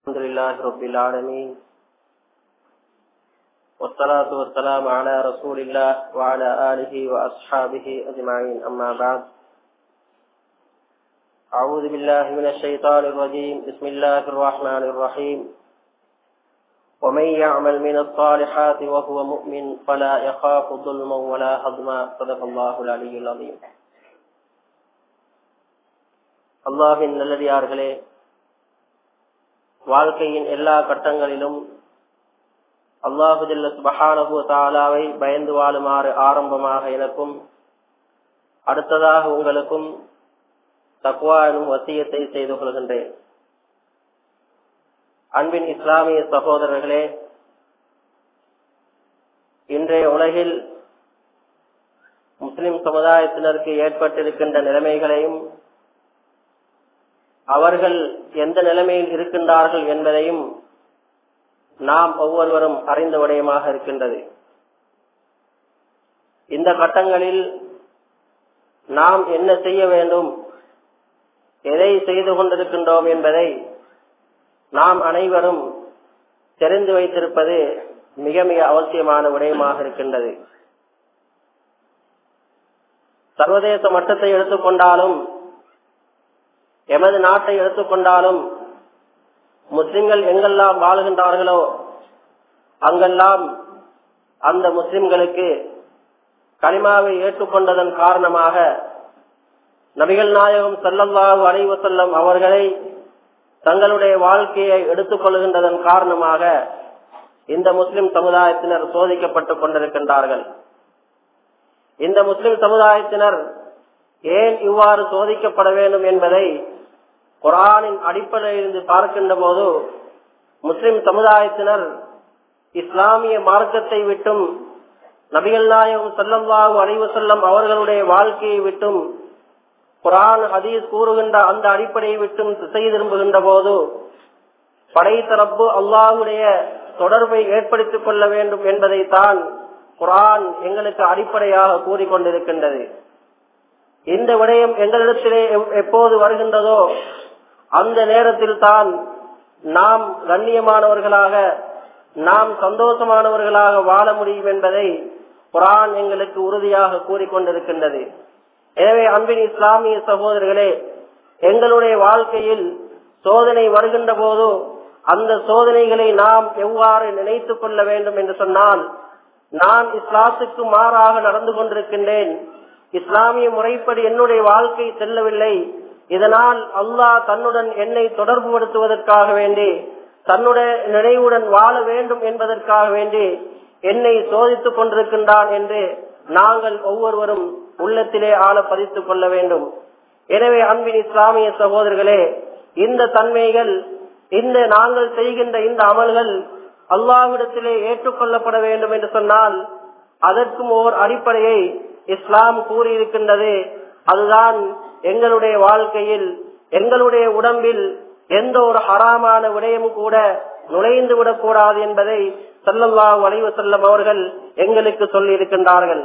الحمد لله رب العالمين والصلاة والسلام على رسول الله وعلى آله وأصحابه أجمعين أما بعد أعوذ بالله من الشيطان الرجيم بسم الله الرحمن الرحيم ومن يعمل من الصالحات وهو مؤمن فلا يخاف ظلما ولا هضما صدق الله العلي العظيم அல்லாஹின் நல்லடியார்களே வாழ்க்கையின் எல்லா கட்டங்களிலும் அல்லாஹுஜல்ல சுபஹானபு தாலாவை பயந்து வாழுமாறு ஆரம்பமாக எனக்கும் அடுத்ததாக உங்களுக்கும் தக்குவா எனும் வசியத்தை செய்து கொள்கின்றேன் அன்பின் இஸ்லாமிய சகோதரர்களே இன்றைய உலகில் முஸ்லிம் சமுதாயத்தினருக்கு ஏற்பட்டிருக்கின்ற நிலைமைகளையும் அவர்கள் எந்த நிலைமையில் இருக்கின்றார்கள் என்பதையும் நாம் ஒவ்வொருவரும் அறிந்த விடயமாக இருக்கின்றது இந்த கட்டங்களில் நாம் என்ன செய்ய வேண்டும் எதை செய்து கொண்டிருக்கின்றோம் என்பதை நாம் அனைவரும் தெரிந்து வைத்திருப்பது மிக மிக அவசியமான விடயமாக இருக்கின்றது சர்வதேச மட்டத்தை எடுத்துக்கொண்டாலும் எமது நாட்டை எடுத்துக்கொண்டாலும் முஸ்லிம்கள் எங்கெல்லாம் வாழுகின்றார்களோ அங்கெல்லாம் அந்த முஸ்லிம்களுக்கு களிமாவை ஏற்றுக்கொண்டதன் காரணமாக நபிகள் நாயகம் செல்லல்லாஹு அலைவ செல்லம் அவர்களை தங்களுடைய வாழ்க்கையை எடுத்துக் கொள்கின்றதன் காரணமாக இந்த முஸ்லிம் சமுதாயத்தினர் சோதிக்கப்பட்டுக் கொண்டிருக்கின்றார்கள் இந்த முஸ்லிம் சமுதாயத்தினர் ஏன் இவ்வாறு சோதிக்கப்பட வேண்டும் என்பதை குரானின் அடிப்படையிலிருந்து பார்க்கின்ற போது முஸ்லிம் சமுதாயத்தினர் இஸ்லாமிய மார்க்கத்தை விட்டும் நபிகள் நாயகம் செல்லம்வாகு அலைவு செல்லம் அவர்களுடைய வாழ்க்கையை விட்டும் குரான் ஹதீஸ் கூறுகின்ற அந்த அடிப்படையை விட்டும் திசை திரும்புகின்ற போது படைத்தரப்பு அல்லாஹுடைய தொடர்பை ஏற்படுத்திக் கொள்ள வேண்டும் என்பதைத்தான் குரான் எங்களுக்கு அடிப்படையாக கூறிக்கொண்டிருக்கின்றது இந்த விடயம் எங்களிடத்திலே எப்போது வருகின்றதோ அந்த நேரத்தில் தான் நாம் கண்ணியமானவர்களாக நாம் சந்தோஷமானவர்களாக வாழ முடியும் என்பதை குரான் எங்களுக்கு உறுதியாக கூறிக்கொண்டிருக்கின்றது எனவே அன்பின் இஸ்லாமிய சகோதரர்களே எங்களுடைய வாழ்க்கையில் சோதனை வருகின்ற போது அந்த சோதனைகளை நாம் எவ்வாறு நினைத்துக் கொள்ள வேண்டும் என்று சொன்னால் நான் இஸ்லாத்துக்கு மாறாக நடந்து கொண்டிருக்கின்றேன் இஸ்லாமிய முறைப்படி என்னுடைய வாழ்க்கை செல்லவில்லை இதனால் அல்லாஹ் தன்னுடன் என்னை தொடர்பு படுத்துவதற்காக வேண்டி தன்னுடைய நினைவுடன் வாழ வேண்டும் என்பதற்காக வேண்டி என்னை சோதித்துக் கொண்டிருக்கின்றான் என்று நாங்கள் ஒவ்வொருவரும் உள்ளத்திலே ஆழ பதித்துக் கொள்ள வேண்டும் எனவே அன்பின் இஸ்லாமிய சகோதரர்களே இந்த தன்மைகள் இந்த நாங்கள் செய்கின்ற இந்த அமல்கள் அல்லாவிடத்திலே ஏற்றுக்கொள்ளப்பட வேண்டும் என்று சொன்னால் அதற்கும் ஓர் அடிப்படையை இஸ்லாம் கூறியிருக்கின்றது அதுதான் எங்களுடைய வாழ்க்கையில் எங்களுடைய உடம்பில் எந்த ஒரு ஹராமான விடயமும் கூட நுழைந்து விடக்கூடாது என்பதை செல்லல்லா வளைவு செல்லம் அவர்கள் எங்களுக்கு சொல்லி இருக்கின்றார்கள்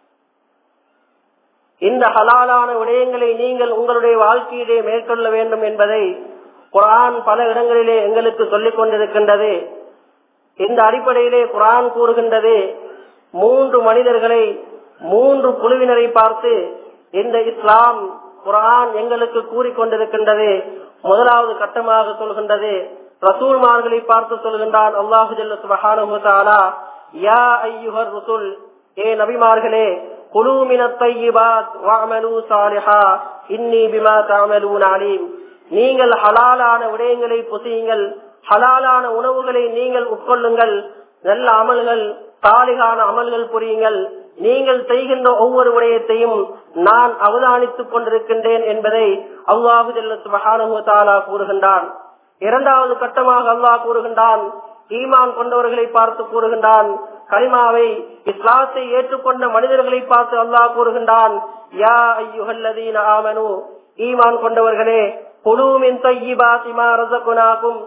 இந்த ஹலாலான விடயங்களை நீங்கள் உங்களுடைய வாழ்க்கையிலே மேற்கொள்ள வேண்டும் என்பதை குரான் பல இடங்களிலே எங்களுக்கு சொல்லிக் கொண்டிருக்கின்றது இந்த அடிப்படையிலே குரான் கூறுகின்றது மூன்று மனிதர்களை மூன்று குழுவினரை பார்த்து இந்த இஸ்லாம் குரான் எங்களுக்கு கூறிக்கொண்டிருக்கின்றது முதலாவது கட்டமாக சொல்கின்றது ரசூல்மார்களை பார்த்து சொல்கின்றான் அல்லாஹு சுபஹானா யா ஐயுஹர் ரசூல் ஏ நபிமார்களே நீங்கள் ஹலாலான விடயங்களை புசியுங்கள் ஹலாலான உணவுகளை நீங்கள் உட்கொள்ளுங்கள் நல்ல அமல்கள் தாலிகான அமல்கள் புரியுங்கள் நீங்கள் செய்கின்ற ஒவ்வொரு விடயத்தையும் நான் அவதானித்துக் கொண்டிருக்கின்றேன் என்பதை அல்லாஹு சுபஹானுதாலா கூறுகின்றான் இரண்டாவது கட்டமாக அல்லாஹ் கூறுகின்றான் ஈமான் கொண்டவர்களை பார்த்து கூறுகின்றான் கலிமாவை இஸ்லாத்தை ஏற்றுக்கொண்ட மனிதர்களை பார்த்து அல்லாஹ் கூறுகின்றான் யா ஐயுகல்லதீன ஆமனு ஈமான் கொண்டவர்களே குழுவின் தையிபாசிமா ரசகுனாகும்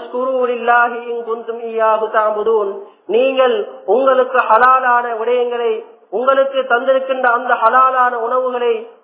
நீங்கள் உங்களுக்கு ஹலாலான விடயங்களை உங்களுக்கு தந்திருக்கின்ற அந்த ஹலாலான உணவுகளை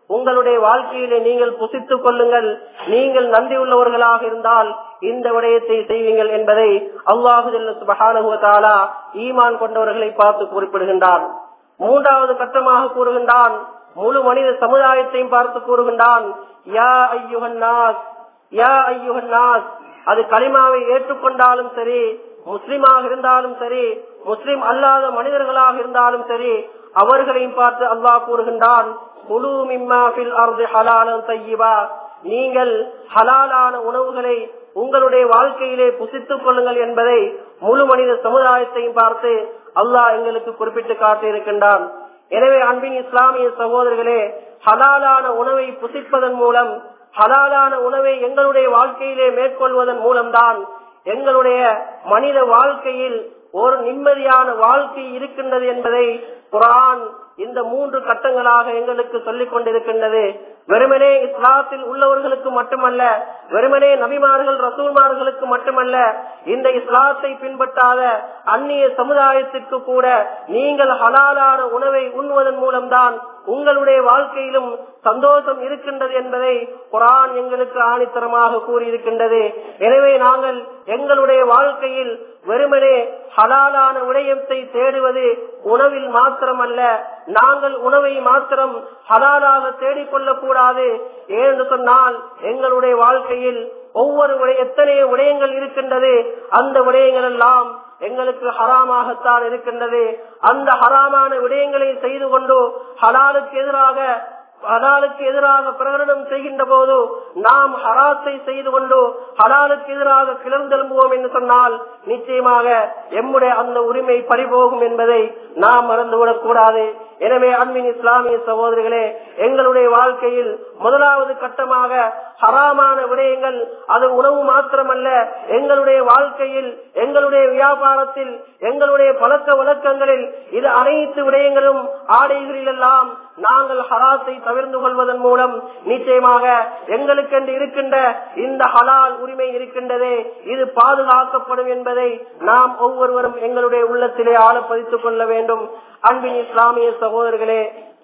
உங்களுடைய வாழ்க்கையிலே நீங்கள் புசித்துக் கொள்ளுங்கள் நீங்கள் நன்றி உள்ளவர்களாக இருந்தால் இந்த விடயத்தை செய்வீங்கள் என்பதை அல்லாஹு சுபகானுவத்தாலா ஈமான் கொண்டவர்களை பார்த்து குறிப்பிடுகின்றான் மூன்றாவது கட்டமாக கூறுகின்றான் முழு மனித சமுதாயத்தையும் பார்த்து கூறுகின்றான் யா ஐயுகன்னாஸ் யா ஐயுகன்னாஸ் அது களிமாவை ஏற்றுக்கொண்டாலும் சரி முஸ்லிமாக இருந்தாலும் சரி முஸ்லிம் அல்லாத மனிதர்களாக இருந்தாலும் சரி அவர்களையும் பார்த்து அல்லாஹ் கூறுகின்றான் குழு மிம்மாஃபில் அர்து ஹலாலம் தையிபா நீங்கள் ஹலாலான உணவுகளை உங்களுடைய வாழ்க்கையிலே புசித்துக் கொள்ளுங்கள் என்பதை முழு மனித சமுதாயத்தையும் பார்த்து அல்லாஹ் எங்களுக்கு குறிப்பிட்டு காட்டியிருக்கின்றான் எனவே அன்பின் இஸ்லாமிய சகோதரர்களே ஹலாலான உணவை புசிப்பதன் மூலம் ஹலாலான உணவை எங்களுடைய வாழ்க்கையிலே மேற்கொள்வதன் மூலம்தான் எங்களுடைய மனித வாழ்க்கையில் ஒரு நிம்மதியான வாழ்க்கை இருக்கின்றது என்பதை குரான் இந்த மூன்று கட்டங்களாக எங்களுக்கு சொல்லிக் கொண்டிருக்கின்றது வெறுமனே இஸ்லாத்தில் உள்ளவர்களுக்கு மட்டுமல்ல வெறுமனே நபிமார்கள் ரசூல்மார்களுக்கு மட்டுமல்ல இந்த இஸ்லாத்தை பின்பற்றாத அந்நிய சமுதாயத்திற்கு கூட நீங்கள் ஹலாலான உணவை உண்ணுவதன் மூலம்தான் உங்களுடைய வாழ்க்கையிலும் சந்தோஷம் இருக்கின்றது என்பதை குரான் எங்களுக்கு ஆணித்தரமாக கூறியிருக்கின்றது எனவே நாங்கள் எங்களுடைய வாழ்க்கையில் வெறுமனே ஹலாலான விடயத்தை தேடுவது உணவில் மாத்திரமல்ல நாங்கள் உணவை மாத்திரம் ஹலாலாக தேடிக்கொள்ளக் கூடாது ஏன்னு சொன்னால் எங்களுடைய வாழ்க்கையில் ஒவ்வொரு விடய எத்தனையோ விடயங்கள் இருக்கின்றது அந்த விடயங்கள் எல்லாம் எங்களுக்கு ஹராமாகத்தான் இருக்கின்றது அந்த ஹராமான விடயங்களை செய்து கொண்டு ஹலாலுக்கு எதிராக ஹலாலுக்கு எதிராக பிரகடனம் செய்கின்ற போது நாம் ஹராத்தை செய்து கொண்டு ஹலாலுக்கு எதிராக கிளர்ந்தெழும்புவோம் என்று சொன்னால் நிச்சயமாக எம்முடைய அந்த உரிமை பறிபோகும் என்பதை நாம் மறந்துவிடக் கூடாது எனவே அன்பின் இஸ்லாமிய சகோதரிகளே எங்களுடைய வாழ்க்கையில் முதலாவது கட்டமாக ஹராமான விடயங்கள் அது உணவு மாத்திரமல்ல எங்களுடைய வாழ்க்கையில் எங்களுடைய வியாபாரத்தில் எங்களுடைய பழக்க வழக்கங்களில் இது அனைத்து விடயங்களும் ஆடைகளிலெல்லாம் நாங்கள் ஹராத்தை தவிர்த்து கொள்வதன் மூலம் நிச்சயமாக எங்களுக்கென்று இருக்கின்ற இந்த ஹலால் உரிமை இருக்கின்றதே இது பாதுகாக்கப்படும் என்பதை நாம் ஒவ்வொருவரும் எங்களுடைய உள்ளத்திலே ஆழ பதித்துக் கொள்ள வேண்டும் அன்பின் இஸ்லாமிய சகோதரர்களே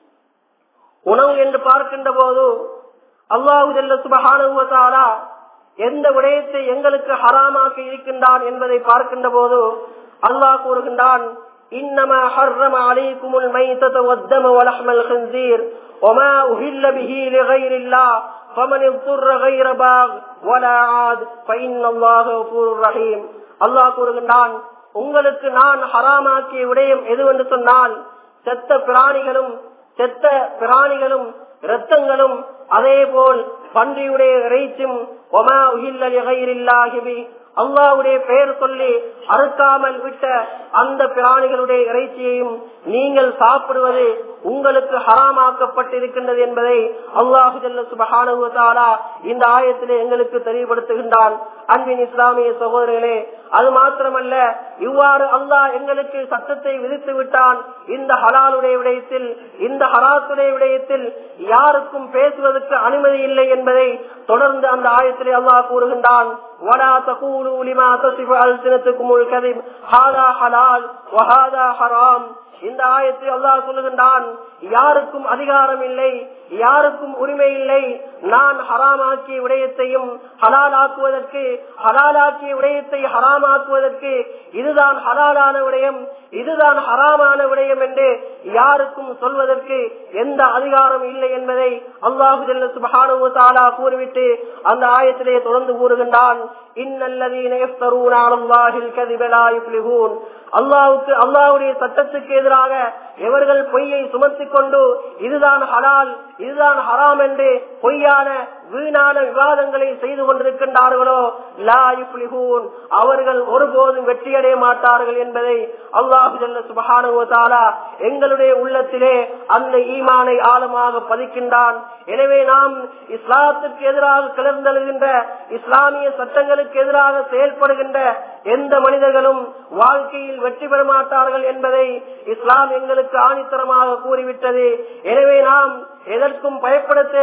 உணவு என்று பார்க்கின்ற போது அல்லாஹு சுபகானுவத்தாலா எந்த விடயத்தை எங்களுக்கு ஹராமாக்கி இருக்கின்றான் என்பதை பார்க்கின்ற போது அல்லாஹ் கூறுகின்றான் إنما حرم عليكم الميتة والدم ولحم الخنزير وما أهل به لغير الله فمن اضطر غير باغ ولا عاد فإن الله غفور رحيم அல்லாஹ் கூறுகின்றான் உங்களுக்கு நான் ஹராமாக்கிய விடயம் எதுவென்று சொன்னால் செத்த பிராணிகளும் செத்த பிராணிகளும் இரத்தங்களும் அதே போல் பன்றியுடைய இறைச்சும் ஒமா உயிரில்லாகி அல்லாவுடைய பெயர் சொல்லி அறுக்காமல் விட்ட அந்த பிராணிகளுடைய இறைச்சியையும் நீங்கள் சாப்பிடுவது உங்களுக்கு ஹராமாக்கப்பட்டிருக்கின்றது என்பதை அல்லாஹு ஜல்ல சுபஹானுவத்தாலா இந்த ஆயத்திலே எங்களுக்கு தெளிவுபடுத்துகின்றான் அன்பின் இஸ்லாமிய சகோதரர்களே அது மாத்திரமல்ல இவ்வாறு அல்லாஹ் எங்களுக்கு சட்டத்தை விதித்து விட்டான் இந்த ஹலாலுடைய விடயத்தில் இந்த ஹராத்துடைய விடயத்தில் யாருக்கும் பேசுவதற்கு அனுமதி இல்லை என்பதை தொடர்ந்து அந்த ஆயத்திலே அல்லாஹ் கூறுகின்றான் ولا تقولوا لما تصف ألسنتكم الكذب هذا حلال وهذا حرام இந்த ஆயத்தை அல்லாஹ் சொல்லுகின்றான் யாருக்கும் அதிகாரம் இல்லை யாருக்கும் உரிமை இல்லை நான் ஹராமாக்கிய விடயத்தையும் ஹலாலாக்குவதற்கு ஹலாலாக்கிய விடயத்தை ஹராமாக்குவதற்கு இதுதான் ஹலாலான விடயம் இதுதான் ஹராமான விடயம் என்று யாருக்கும் சொல்வதற்கு எந்த அதிகாரம் இல்லை என்பதை அல்லாஹு ஜல்ல சுபஹானு தாலா கூறிவிட்டு அந்த ஆயத்திலே தொடர்ந்து கூறுகின்றான் அல்லாவுக்கு அல்லாவுடைய சட்டத்துக்கு எதிராக எவர்கள் பொய்யை சுமத்தி கொண்டு இதுதான் ஹலால் இதுதான் ஹராம் என்று பொய்யான வீணான விவாதங்களை செய்து கொண்டிருக்கின்றார்களோ லாயுப்ளிஹூன் அவர்கள் ஒருபோதும் வெற்றியடைய மாட்டார்கள் என்பதை அல்லாஹு ஜல்ல சுபஹானுவத்தாலா எங்களுடைய உள்ளத்திலே அந்த ஈமானை ஆழமாக பதிக்கின்றான் எனவே நாம் இஸ்லாத்துக்கு எதிராக கிளர்ந்தெழுகின்ற இஸ்லாமிய சட்டங்களுக்கு எதிராக செயல்படுகின்ற எந்த மனிதர்களும் வாழ்க்கையில் வெற்றி பெற மாட்டார்கள் என்பதை இஸ்லாம் எங்களுக்கு ஆணித்தரமாக கூறிவிட்டது எனவே நாம் எதற்கும் பயப்பட தேவையில்லை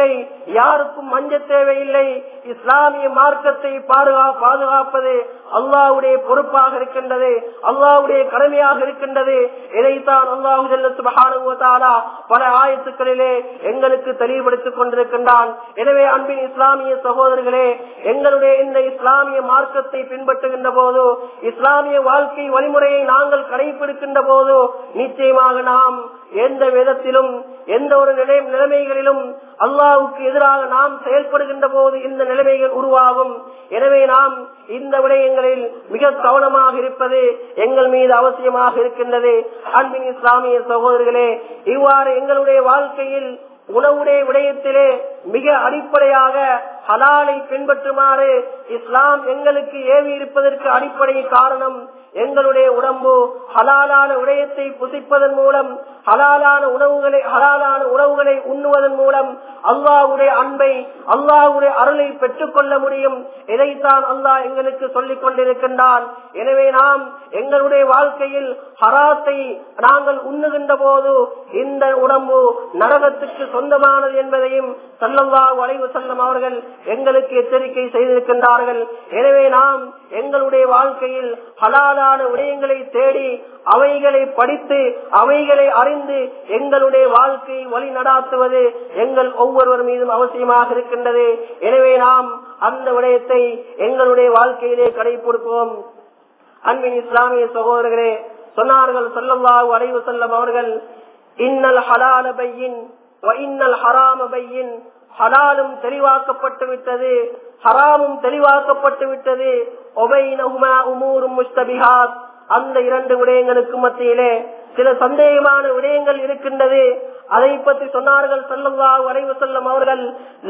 தேவையில்லை யாருக்கும் மஞ்ச தேவையில்லை இஸ்லாமிய மார்க்கத்தை பாதுகா பாதுகாப்பது அல்லாவுடைய பொறுப்பாக இருக்கின்றது அல்லாவுடைய கடமையாக இருக்கின்றது இதைத்தான் அல்லாஹு சுபகானுவத்தாலா பல ஆயத்துக்களிலே எங்களுக்கு தெளிவுபடுத்திக் கொண்டிருக்கின்றான் எனவே அன்பின் இஸ்லாமிய சகோதரர்களே எங்களுடைய இந்த இஸ்லாமிய மார்க்கத்தை பின்பற்றுகின்ற போது இஸ்லாமிய வாழ்க்கை வழிமுறையை நாங்கள் கடைபிடிக்கின்ற போது நிச்சயமாக நாம் எந்த விதத்திலும் எந்த ஒரு நிலை நிலைமைகளிலும் அல்லாவுக்கு எதிராக நாம் செயல்படுகின்ற போது இந்த நிலைமைகள் உருவாகும் எனவே நாம் இந்த விடயங்களில் மிக கவனமாக இருப்பது எங்கள் மீது அவசியமாக இருக்கின்றது அன்பின் இஸ்லாமிய சகோதரர்களே இவ்வாறு எங்களுடைய வாழ்க்கையில் உணவுடைய விடயத்திலே மிக அடிப்படையாக ஹலாலை பின்பற்றுமாறு இஸ்லாம் எங்களுக்கு ஏவி இருப்பதற்கு அடிப்படை காரணம் எங்களுடைய உடம்பு ஹலாலான விடயத்தை புசிப்பதன் மூலம் ஹலாலான உணவுகளை ஹலாலான உணவுகளை உண்ணுவதன் மூலம் அல்லாவுடைய அன்பை அல்லாவுடைய அருளை பெற்றுக் கொள்ள முடியும் இதைத்தான் அல்லாஹ் எங்களுக்கு சொல்லிக் கொண்டிருக்கின்றான் எனவே நாம் எங்களுடைய வாழ்க்கையில் ஹராத்தை நாங்கள் உண்ணுகின்ற போது இந்த உடம்பு நரகத்துக்கு சொந்தமானது என்பதையும் சல்லல்லா வளைவு செல்லும் அவர்கள் எங்களுக்கு எச்சரிக்கை செய்திருக்கின்றார்கள் எனவே நாம் எங்களுடைய வாழ்க்கையில் ஹலாலான விடயங்களை தேடி அவைகளை படித்து அவைகளை அறிந்து எங்களுடைய வாழ்க்கையை வழி நடாத்துவது எங்கள் ஒவ்வொருவர் மீதும் அவசியமாக இருக்கின்றது எனவே நாம் அந்த விடயத்தை எங்களுடைய வாழ்க்கையிலே கடைபிடிப்போம் அன்பின் இஸ்லாமிய சகோதரர்களே சொன்னார்கள் சொல்லல்லாஹு அலைவு செல்லம் அவர்கள் இன்னல் ஹலால பையின் இன்னல் ஹராம பையின் ஹலாலும் தெளிவாக்கப்பட்டு விட்டது ஹராமும் தெளிவாக்கப்பட்டு விட்டது ஒபைனஹுமா உமூரும் முஸ்தபிஹாத் அந்த இரண்டு விடயங்களுக்கு மத்தியிலே சில சந்தேகமான விடயங்கள் இருக்கின்றது அதை பற்றி சொன்னார்கள் செல்லவா வரைவு செல்லும் அவர்கள்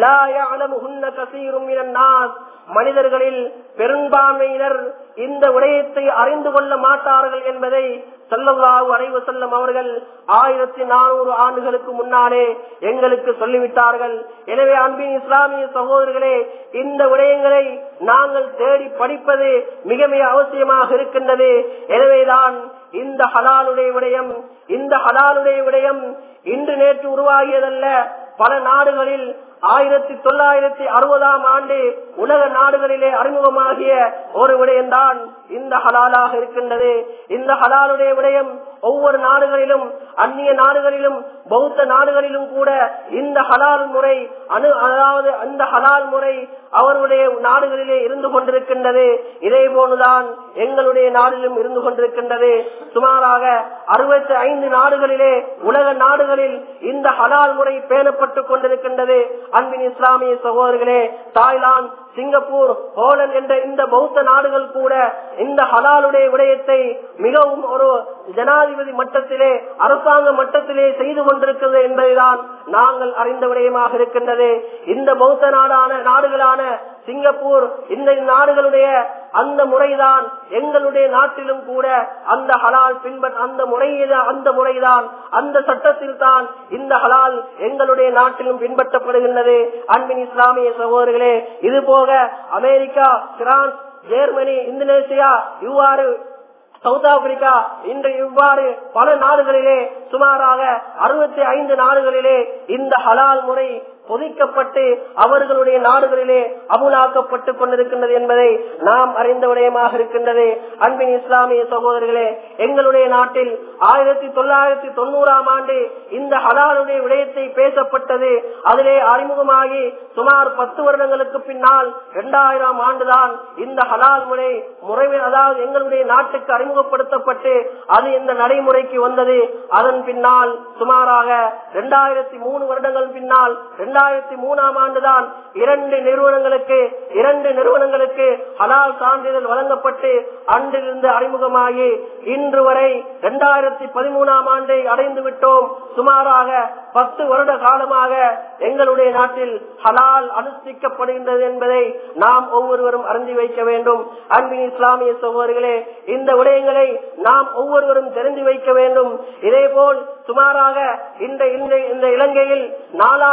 மனிதர்களில் பெரும்பான்மையினர் இந்த விடயத்தை அறிந்து கொள்ள மாட்டார்கள் என்பதை செல்லவாவு அறைவு செல்லும் அவர்கள் ஆயிரத்தி நானூறு ஆண்டுகளுக்கு முன்னாலே எங்களுக்கு சொல்லிவிட்டார்கள் எனவே அன்பின் இஸ்லாமிய சகோதரர்களே இந்த விடயங்களை நாங்கள் தேடி படிப்பது மிக மிக அவசியமாக இருக்கின்றது எனவேதான் இந்த ஹலாலுடைய விடயம் இந்த ஹலாலுடைய விடயம் இன்று நேற்று உருவாகியதல்ல பல நாடுகளில் ஆயிரத்தி தொள்ளாயிரத்தி அறுபதாம் ஆண்டு உலக நாடுகளிலே அறிமுகமாகிய ஒரு விடயம்தான் இந்த ஹலாலாக இருக்கின்றது இந்த ஹலாலுடைய விடயம் ஒவ்வொரு நாடுகளிலும் அந்நிய நாடுகளிலும் பௌத்த நாடுகளிலும் கூட இந்த ஹலால் முறை அணு அதாவது அந்த ஹலால் முறை அவருடைய நாடுகளிலே இருந்து கொண்டிருக்கின்றது இதே போன்றுதான் எங்களுடைய நாட்டிலும் இருந்து கொண்டிருக்கின்றது சுமாராக அறுபத்தி ஐந்து நாடுகளிலே உலக நாடுகளில் இந்த ஹலால் முறை பேணப்பட்டுக் கொண்டிருக்கின்றது அன்பின் இஸ்லாமிய சகோதரர்களே தாய்லாந்து சிங்கப்பூர் ஹோலண்ட் என்ற இந்த பௌத்த நாடுகள் கூட இந்த ஹலாலுடைய விடயத்தை மிகவும் ஒரு ஜனாதிபதி மட்டத்திலே அரசாங்க மட்டத்திலே செய்து கொண்டிருக்கிறது என்பதைதான் நாங்கள் அறிந்த விடயமாக இருக்கின்றது இந்த பௌத்த நாடான நாடுகளான சிங்கப்பூர் இந்த நாடுகளுடைய அந்த முறைதான் எங்களுடைய நாட்டிலும் கூட அந்த ஹலால் பின்பற்ற அந்த முறையில அந்த முறைதான் அந்த சட்டத்தில் தான் இந்த ஹலால் எங்களுடைய நாட்டிலும் பின்பற்றப்படுகின்றது அன்பின் இஸ்லாமிய சகோதரர்களே இது போக அமெரிக்கா பிரான்ஸ் ஜெர்மனி இந்தோனேசியா இவ்வாறு சவுத் ஆப்பிரிக்கா இன்று இவ்வாறு பல நாடுகளிலே சுமாராக அறுபத்தி ஐந்து நாடுகளிலே இந்த ஹலால் முறை பொதிக்கப்பட்டு அவர்களுடைய நாடுகளிலே அமுலாக்கப்பட்டுக் கொண்டிருக்கின்றது என்பதை நாம் அறிந்த விடயமாக இருக்கின்றது அன்பின் இஸ்லாமிய சகோதரர்களே எங்களுடைய நாட்டில் ஆயிரத்தி தொள்ளாயிரத்தி தொண்ணூறாம் ஆண்டு இந்த ஹலாலுடைய விடயத்தை பேசப்பட்டது அதிலே அறிமுகமாகி சுமார் பத்து வருடங்களுக்கு பின்னால் இரண்டாயிரம் ஆண்டுதான் இந்த ஹலால் முறை முறை அதாவது எங்களுடைய நாட்டுக்கு அறிமுகப்படுத்தப்பட்டு அது இந்த நடைமுறைக்கு வந்தது அதன் பின்னால் சுமாராக இரண்டாயிரத்தி மூணு வருடங்கள் பின்னால் இரண்டாயிரத்தி மூணாம் ஆண்டுதான் இரண்டு நிறுவனங்களுக்கு இரண்டு நிறுவனங்களுக்கு ஹலால் சான்றிதழ் வழங்கப்பட்டு அன்றிலிருந்து அறிமுகமாகி இன்று வரை இரண்டாயிரத்தி பதிமூணாம் ஆண்டை அடைந்து விட்டோம் சுமாராக பத்து வருட காலமாக எங்களுடைய நாட்டில் ஹலால் அனுஷ்டிக்கப்படுகின்றது என்பதை நாம் ஒவ்வொருவரும் அறிந்து வைக்க வேண்டும் அன்பின் இஸ்லாமிய சகோதரர்களே இந்த விடயங்களை நாம் ஒவ்வொருவரும் தெரிந்து வைக்க வேண்டும் இதே போல் சுமாராக இந்த இந்த இலங்கையில் நாலாயிரம்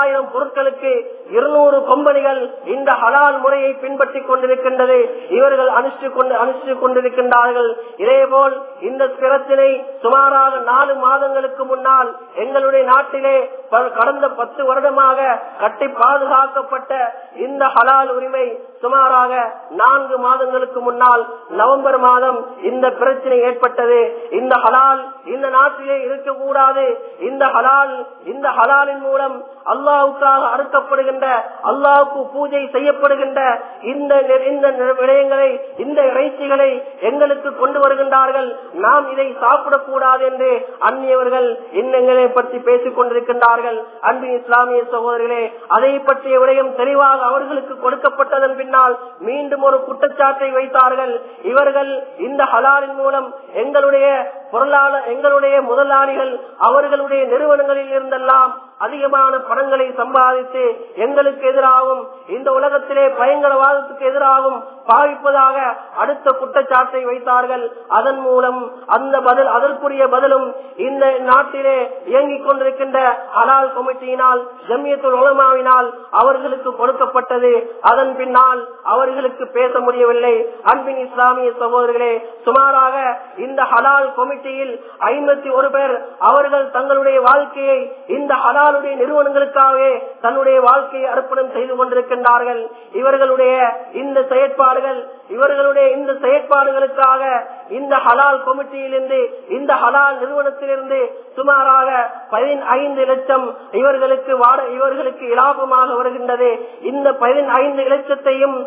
பொருட்களுக்கு இருநூறு கொம்பனிகள் இந்த ஹலால் முறையை பின்பற்றி கொண்டிருக்கின்றது இவர்கள் அனுஷ்டிக் கொண்டு அனுஷ்டிக் கொண்டிருக்கின்றார்கள் இதேபோல் இந்த பிரச்சனை சுமாராக நாலு மாதங்களுக்கு முன்னால் எங்களுடைய நாட்டிலே ப- கடந்த பத்து வருடமாக கட்டி பாதுகாக்கப்பட்ட இந்த ஹலால் உரிமை சுமாராக நான்கு மாதங்களுக்கு முன்னால் நவம்பர் மாதம் இந்த பிரச்சனை ஏற்பட்டது இந்த ஹலால் இந்த நாட்டிலே இருக்கக்கூடாது இந்த ஹலால் இந்த ஹலாலின் மூலம் அல்லாவுக்காக அறுக்கப்படுகின்ற அல்லாவுக்கு பூஜை செய்யப்படுகின்ற இந்த நி- இந்த நி- விடயங்களை இந்த இறைச்சிகளை எங்களுக்கு கொண்டு வருகின்றார்கள் நாம் இதை சாப்பிடக்கூடாது என்று அந்நியவர்கள் இன்னங்களை பற்றி பேசிக் கொண்டிருக்கின்றார்கள் அன்பின் இஸ்லாமிய சகோதரிகளே அதை பற்றிய விடயம் தெளிவாக அவர்களுக்கு கொடுக்கப்பட்டதன் பின்னால் மீண்டும் ஒரு குற்றச்சாட்டை வைத்தார்கள் இவர்கள் இந்த ஹலாலின் மூலம் எங்களுடைய பொருளாளர் எங்களுடைய முதலாளிகள் அவர்களுடைய நிறுவனங்களில் இருந்தெல்லாம் அதிகமான பணங்களை சம்பாதித்து எங்களுக்கு எதிராகவும் இந்த உலகத்திலே பயங்கரவாதத்துக்கு எதிராகவும் பாவிப்பதாக அடுத்த குற்றச்சாட்டை வைத்தார்கள் அதன் மூலம் அந்த பதில் அதற்குரிய பதிலும் இந்த நாட்டிலே இயங்கிக் கொண்டிருக்கின்ற ஹலால் கமிட்டியினால் ஜம்மியத்துல் உலமாவினால் அவர்களுக்கு கொடுக்கப்பட்டது அதன் பின்னால் அவர்களுக்கு பேச முடியவில்லை அன்பின் இஸ்லாமிய சகோதரர்களே சுமாராக இந்த ஹலால் கமிட்டியில் ஐம்பத்தி ஒரு பேர் அவர்கள் தங்களுடைய வாழ்க்கையை இந்த ஹலாலுடைய நிறுவனங்களுக்காகவே தன்னுடைய வாழ்க்கையை அர்ப்பணம் செய்து கொண்டிருக்கின்றார்கள் இவர்களுடைய இந்த செயற்பாடுகள் இவர்களுடைய இந்த செயற்பாடுகளுக்காக இந்த ஹலால் கமிட்டியிலிருந்து இந்த ஹலால் நிறுவனத்திலிருந்து சுமாராக பதினைந்து லட்சம் இவர்களுக்கு வாட இவர்களுக்கு இலாபமாக வருகின்றது இந்த பதினைந்து லட்சத்தையும்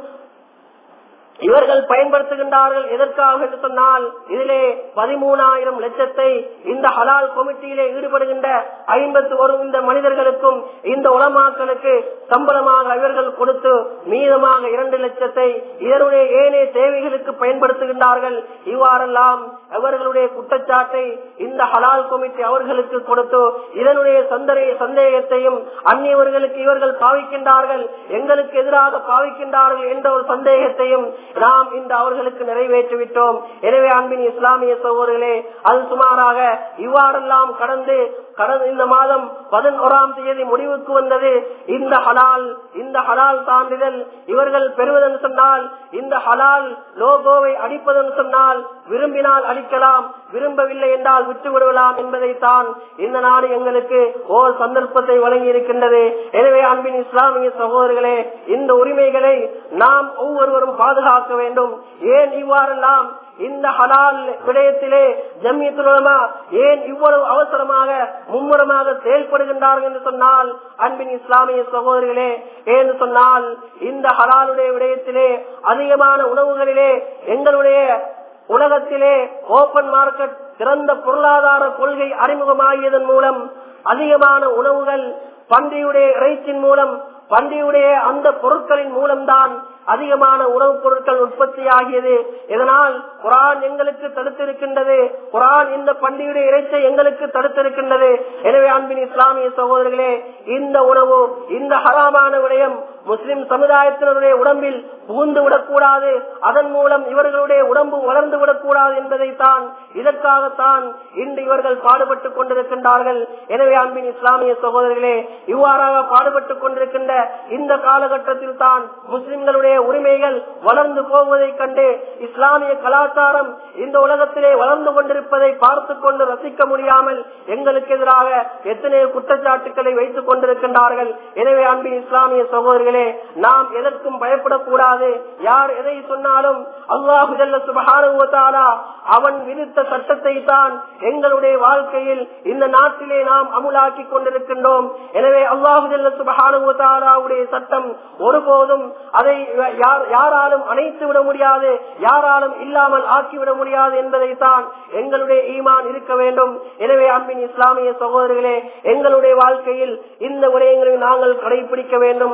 இவர்கள் பயன்படுத்துகின்றார்கள் எதற்காக என்று சொன்னால் இதிலே பதிமூணாயிரம் லட்சத்தை இந்த ஹலால் கமிட்டியிலே ஈடுபடுகின்ற ஐம்பத்தி ஒரு இந்த மனிதர்களுக்கும் இந்த உலமாக்களுக்கு சம்பளமாக இவர்கள் கொடுத்து மீதமாக இரண்டு லட்சத்தை இதனுடைய ஏனைய தேவைகளுக்கு பயன்படுத்துகின்றார்கள் இவ்வாறெல்லாம் அவர்களுடைய குற்றச்சாட்டை இந்த ஹலால் கமிட்டி அவர்களுக்கு கொடுத்து இதனுடைய சந்தரை சந்தேகத்தையும் அந்நியவர்களுக்கு இவர்கள் பாவிக்கின்றார்கள் எங்களுக்கு எதிராக பாவிக்கின்றார்கள் என்ற ஒரு சந்தேகத்தையும் நாம் இந்த அவர்களுக்கு நிறைவேற்றிவிட்டோம் எனவே அன்பின் இஸ்லாமிய சகோதரர்களே அது சுமாராக இவ்வாறெல்லாம் கடந்து கடந்த இந்த மாதம் பதினோராம் தேதி முடிவுக்கு வந்தது இந்த ஹலால் இந்த ஹலால் சான்றிதழ் இவர்கள் பெறுவதென்று சொன்னால் இந்த ஹலால் லோகோவை அடிப்பதென்று சொன்னால் விரும்பினால் அளிக்கலாம் விரும்பவில்லை என்றால் விட்டு விடலாம் என்பதைத்தான் இந்த நாடு எங்களுக்கு ஓர் சந்தர்ப்பத்தை வழங்கி இருக்கின்றது எனவே அன்பின் இஸ்லாமிய சகோதரர்களே இந்த உரிமைகளை நாம் ஒவ்வொருவரும் பாதுகாக்க வேண்டும் ஏன் இவ்வாறெல்லாம் இந்த ஹலால் விடயத்திலே ஜம்மியத்துலமா ஏன் இவ்வளவு அவசரமாக மும்முரமாக செயல்படுகின்றார்கள் என்று சொன்னால் அன்பின் இஸ்லாமிய சகோதரிகளே ஏன்னு சொன்னால் இந்த ஹலாலுடைய விடயத்திலே அதிகமான உணவுகளிலே எங்களுடைய உலகத்திலே ஓபன் மார்க்கெட் திறந்த பொருளாதார கொள்கை அறிமுகமாகியதன் மூலம் அதிகமான உணவுகள் பன்றியுடைய இறைச்சின் மூலம் பன்றியுடைய அந்த பொருட்களின் மூலம்தான் அதிகமான உணவுப் பொருட்கள் உற்பத்தியாகியது இதனால் குரான் எங்களுக்கு தடுத்திருக்கின்றது குரான் இந்த பண்டிகையுடைய இறைச்சை எங்களுக்கு தடுத்திருக்கின்றது எனவே அன்பின் இஸ்லாமிய சகோதரர்களே இந்த உணவு இந்த ஹராமான விடயம் முஸ்லிம் சமுதாயத்தினருடைய உடம்பில் புகுந்து விடக்கூடாது அதன் மூலம் இவர்களுடைய உடம்பு வளர்ந்து விடக்கூடாது என்பதைத்தான் இதற்காகத்தான் இன்று இவர்கள் பாடுபட்டுக் கொண்டிருக்கின்றார்கள் எனவே அன்பின் இஸ்லாமிய சகோதரர்களே இவ்வாறாக பாடுபட்டுக் கொண்டிருக்கின்ற இந்த காலகட்டத்தில் தான் முஸ்லிம்களுடைய உரிமைகள் வளர்ந்து போவதைக் கண்டு இஸ்லாமிய கலாச்சாரம் இந்த உலகத்திலே வளர்ந்து கொண்டிருப்பதை பார்த்து கொண்டு ரசிக்க முடியாமல் எங்களுக்கு எதிராக எத்தனை குற்றச்சாட்டுக்களை வைத்துக் கொண்டிருக்கின்றார்கள் எனவே அன்பின் இஸ்லாமிய சகோதரர்களே நாம் எதற்கும் பயப்படக்கூடாது யார் எதை சொன்னாலும் அல்லாஹு சுபகானுவத்தாலா அவன் விதித்த சட்டத்தை தான் எங்களுடைய வாழ்க்கையில் இந்த நாட்டிலே நாம் அமுலாக்கி கொண்டிருக்கின்றோம் எனவே அல்லாஹு சுபகானுவத்தாலாவுடைய சட்டம் ஒருபோதும் அதை யார் யாராலும் அணைத்து விட முடியாது யாராலும் இல்லாமல் ஆக்கிவிட முடியாது என்பதைத்தான் எங்களுடைய ஈமான் இருக்க வேண்டும் எனவே அன்பின் இஸ்லாமிய சகோதரர்களே எங்களுடைய வாழ்க்கையில் இந்த விடயங்களை நாங்கள் கடைபிடிக்க வேண்டும் அன்பின்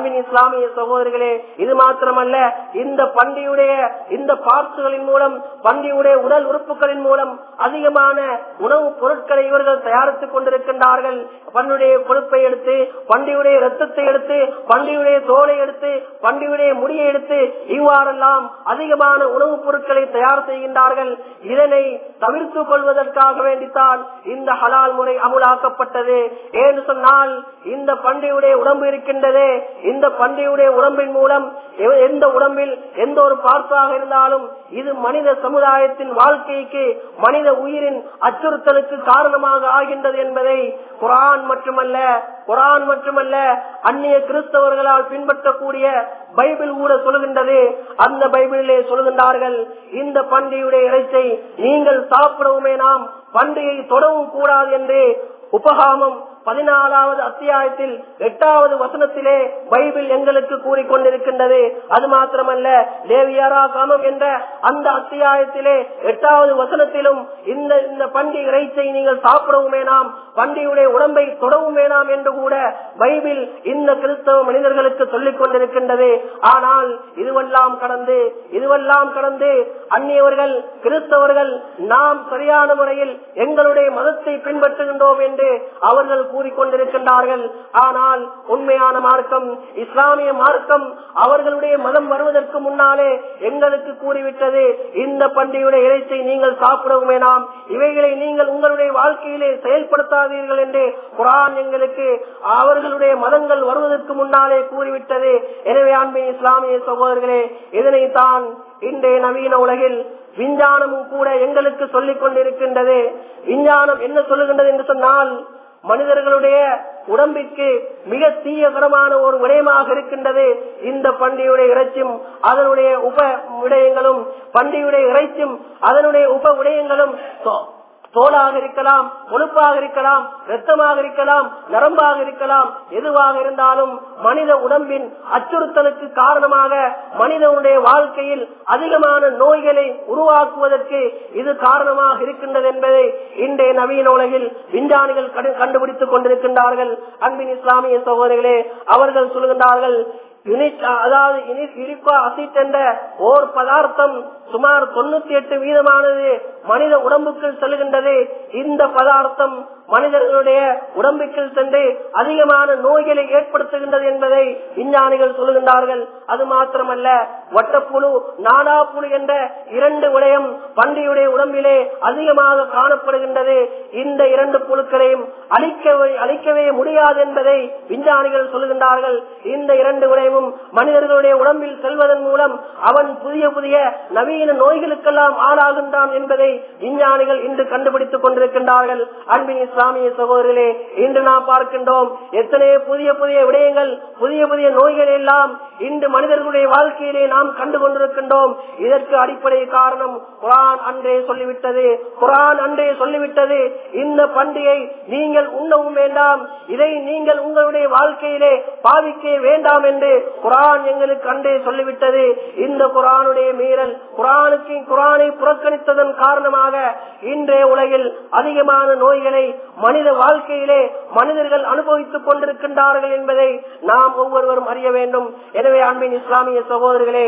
அன்பின் இஸ்லாமிய சகோதரர்களே இது மாத்திரமல்ல இந்த பண்டியுடைய இந்த பார்ட்ஸுகளின் மூலம் பண்டியுடைய உடல் உறுப்புகளின் மூலம் அதிகமான உணவுப் பொருட்களை இவர்கள் தயாரித்துக் கொண்டிருக்கின்றார்கள் பண்டியுடைய கொழுப்பை எடுத்து பண்டியுடைய ரத்தத்தை எடுத்து பண்டியுடைய தோலை எடுத்து பண்டியுடைய முடியை எடுத்து இவ்வாறெல்லாம் அதிகமான உணவுப் பொருட்களை தயார் செய்கின்றார்கள் இதனை தவிர்த்துக் கொள்வதற்காக வேண்டித்தான் இந்த ஹலால் முறை அமுலாக்கப்பட்டது ஏன்னு சொன்னால் இந்த பண்டிகையுடைய உடம்பு இருக்கின்றதே இந்த பண்டிகையுடைய உடம்பின் மூலம் எ- எந்த உடம்பில் எந்த ஒரு பார்ப்பாக இருந்தாலும் இது மனித சமுதாயத்தின் வாழ்க்கைக்கு மனித உயிரின் அச்சுறுத்தலுக்கு காரணமாக ஆகின்றது என்பதை குரான் மட்டுமல்ல குரான் மட்டுமல்ல அந்நிய கிறிஸ்தவர்களால் பின்பற்றக்கூடிய பைபிள் கூட சொல்லுகின்றது அந்த பைபிளிலே சொல்லுகின்றார்கள் இந்த பண்டிகையுடைய இறைச்சை நீங்கள் சாப்பிடவுமே நாம் பண்டிகை தொடவும் கூடாது என்று உபகாமம் பதினாலாவது அத்தியாயத்தில் எட்டாவது வசனத்திலே பைபிள் எங்களுக்கு கூறிக்கொண்டிருக்கின்றது அது மாத்திரமல்ல லேவியாரா காமம் என்ற அந்த அத்தியாயத்திலே எட்டாவது வசனத்திலும் இந்த இந்த பண்டிகை இறைச்சை நீங்கள் சாப்பிடவும் வேணாம் பண்டிகையுடைய உடம்பை தொடவும் வேணாம் என்று கூட பைபிள் இந்த கிறிஸ்தவ மனிதர்களுக்கு சொல்லிக் கொண்டிருக்கின்றது ஆனால் இதுவெல்லாம் கடந்து இதுவெல்லாம் கடந்து அந்நியவர்கள் கிறிஸ்தவர்கள் நாம் சரியான முறையில் எங்களுடைய மதத்தை பின்பற்றுகின்றோம் என்று அவர்கள் கூறிக்கொண்டிருக்கின்றார்கள் ஆனால் உண்மையான மார்க்கம் இஸ்லாமிய மார்க்கம் அவர்களுடைய மதம் வருவதற்கு முன்னாலே எங்களுக்கு கூறிவிட்டது இந்த பண்டிகையுடைய இறைச்சை நீங்கள் சாப்பிடவும் வேணாம் இவைகளை நீங்கள் உங்களுடைய வாழ்க்கையிலே செயல்படுத்தாதீர்கள் என்று குரான் எங்களுக்கு அவர்களுடைய மதங்கள் வருவதற்கு முன்னாலே கூறிவிட்டது எனவே அன்பின் இஸ்லாமிய சகோதரர்களே இதனை தான் இன்றைய நவீன உலகில் விஞ்ஞானமும் கூட எங்களுக்கு சொல்லிக் கொண்டிருக்கின்றது விஞ்ஞானம் என்ன சொல்லுகின்றது என்று சொன்னால் மனிதர்களுடைய உடம்பிற்கு மிக தீயகரமான ஒரு விடயமாக இருக்கின்றது இந்த பண்டிகையுடைய இறைச்சும் அதனுடைய உப விடயங்களும் பண்டிகையுடைய இறைச்சும் அதனுடைய உப விடயங்களும் தோ- தோலாக இருக்கலாம் கொழுப்பாக இருக்கலாம் ரத்தமாக இருக்கலாம் நரம்பாக இருக்கலாம் எதுவாக இருந்தாலும் மனித உடம்பின் அச்சுறுத்தலுக்கு காரணமாக மனிதனுடைய வாழ்க்கையில் அதிகமான நோய்களை உருவாக்குவதற்கு இது காரணமாக இருக்கின்றது என்பதை இன்றைய நவீன உலகில் விஞ்ஞானிகள் கண்டு- கண்டுபிடித்துக் கொண்டிருக்கின்றார்கள் அன்பின் இஸ்லாமிய சகோதரிகளே அவர்கள் சொல்கின்றார்கள் யுனிட் அதாவது யுரிக்கா அசிட் என்ற ஓர் பதார்த்தம் சுமார் தொண்ணூத்தி எட்டு வீதமானது மனித உடம்புக்குள் செல்கின்றது இந்த பதார்த்தம் மனிதர்களுடைய உடம்புக்குள் சென்று அதிகமான நோய்களை ஏற்படுத்துகின்றது என்பதை விஞ்ஞானிகள் சொல்லுகின்றார்கள் அது மாத்திரமல்ல வட்டப்புழு நாடாப்புழு என்ற இரண்டு விடயம் பண்டிகையுடைய உடம்பிலே அதிகமாக காணப்படுகின்றது இந்த இரண்டு புழுக்களையும் அழிக்கவே அழிக்கவே முடியாது என்பதை விஞ்ஞானிகள் சொல்லுகின்றார்கள் இந்த இரண்டு விடயமும் மனிதர்களுடைய உடம்பில் செல்வதன் மூலம் அவன் புதிய புதிய நவீன நோய்களுக்கெல்லாம் ஆளாகின்றான் என்பதை விஞ்ஞானிகள் இன்று கண்டுபிடித்துக் கொண்டிருக்கின்றார்கள் அன்பின் இஸ்லாமிய சகோதரர்களே இன்று நாம் பார்க்கின்றோம் எத்தனை புதிய புதிய விடயங்கள் புதிய புதிய நோய்கள் எல்லாம் இன்று மனிதர்களுடைய வாழ்க்கையிலே நாம் கண்டு கொண்டிருக்கின்றோம் இதற்கு அடிப்படை காரணம் குரான் அன்றே சொல்லிவிட்டது குரான் அன்றே சொல்லிவிட்டது இந்த பண்டிகை நீங்கள் உண்ணவும் வேண்டாம் இதை நீங்கள் உங்களுடைய வாழ்க்கையிலே பாவிக்க வேண்டாம் என்று குரான் எங்களுக்கு அன்றே சொல்லிவிட்டது இந்த குரானுடைய மீறல் குரானுக்கு குரானை புறக்கணித்ததன் காரணமாக இன்றைய உலகில் அதிகமான நோய்களை மனித வாழ்க்கையிலே மனிதர்கள் அனுபவித்துக் கொண்டிருக்கின்றார்கள் என்பதை நாம் ஒவ்வொருவரும் அறிய வேண்டும் எனவே அன்பின் இஸ்லாமிய சகோதரர்களே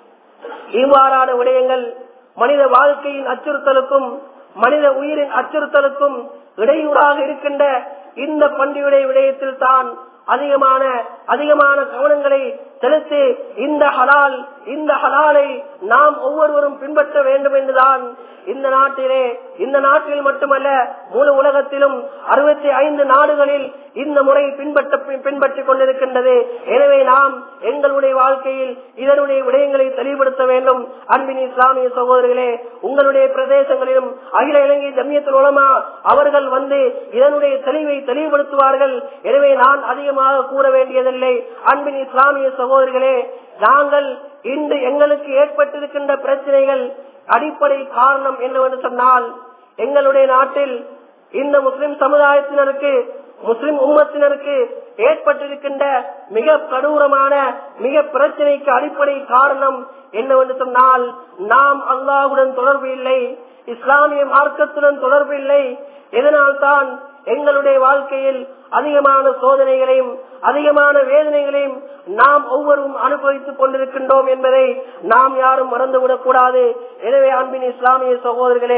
இவ்வாறான விடயங்கள் மனித வாழ்க்கையின் அச்சுறுத்தலுக்கும் மனித உயிரின் அச்சுறுத்தலுக்கும் இடையூறாக இருக்கின்ற இந்த பண்டிகையுடைய விடயத்தில் தான் அதிகமான அதிகமான கவனங்களை செலுத்தி இந்த ஹலால் இந்த ஹலாலை நாம் ஒவ்வொருவரும் பின்பற்ற வேண்டும் என்றுதான் இந்த நாட்டிலே இந்த நாட்டில் மட்டுமல்ல முழு உலகத்திலும் அறுபத்தி ஐந்து நாடுகளில் இந்த முறை பின்பற்ற பின்பற்றிக் கொண்டிருக்கின்றது எனவே நாம் எங்களுடைய வாழ்க்கையில் இதனுடைய விடயங்களை தெளிவுபடுத்த வேண்டும் அன்பின் இஸ்லாமிய சகோதரர்களே உங்களுடைய பிரதேசங்களிலும் அகில இலங்கை ஜமியத்தில் உலமா அவர்கள் வந்து இதனுடைய தெளிவை தெளிவுபடுத்துவார்கள் எனவே நான் அதிகமாக கூற வேண்டியதில்லை அன்பின் இஸ்லாமிய சகோதரர்களே நாங்கள் இன்று எங்களுக்கு ஏற்பட்டிருக்கின்ற பிரச்சனைகள் அடிப்படை காரணம் என்னவென்று சொன்னால் எங்களுடைய நாட்டில் இந்த முஸ்லிம் சமுதாயத்தினருக்கு முஸ்லிம் உம்மத்தினருக்கு ஏற்பட்டிருக்கின்ற மிக கடூரமான மிக பிரச்சனைக்கு அடிப்படை காரணம் என்னவென்று சொன்னால் நாம் அல்லாஹுடன் தொடர்பு இல்லை இஸ்லாமிய மார்க்கத்துடன் தொடர்பு இல்லை இதனால் தான் எங்களுடைய வாழ்க்கையில் அதிகமான சோதனைகளையும் அதிகமான வேதனைகளையும் நாம் ஒவ்வொருவரும் அனுபவித்துக் கொண்டிருக்கின்றோம் என்பதை நாம் யாரும் மறந்துவிடக் கூடாது எனவே அன்பின் இஸ்லாமிய சகோதரர்களே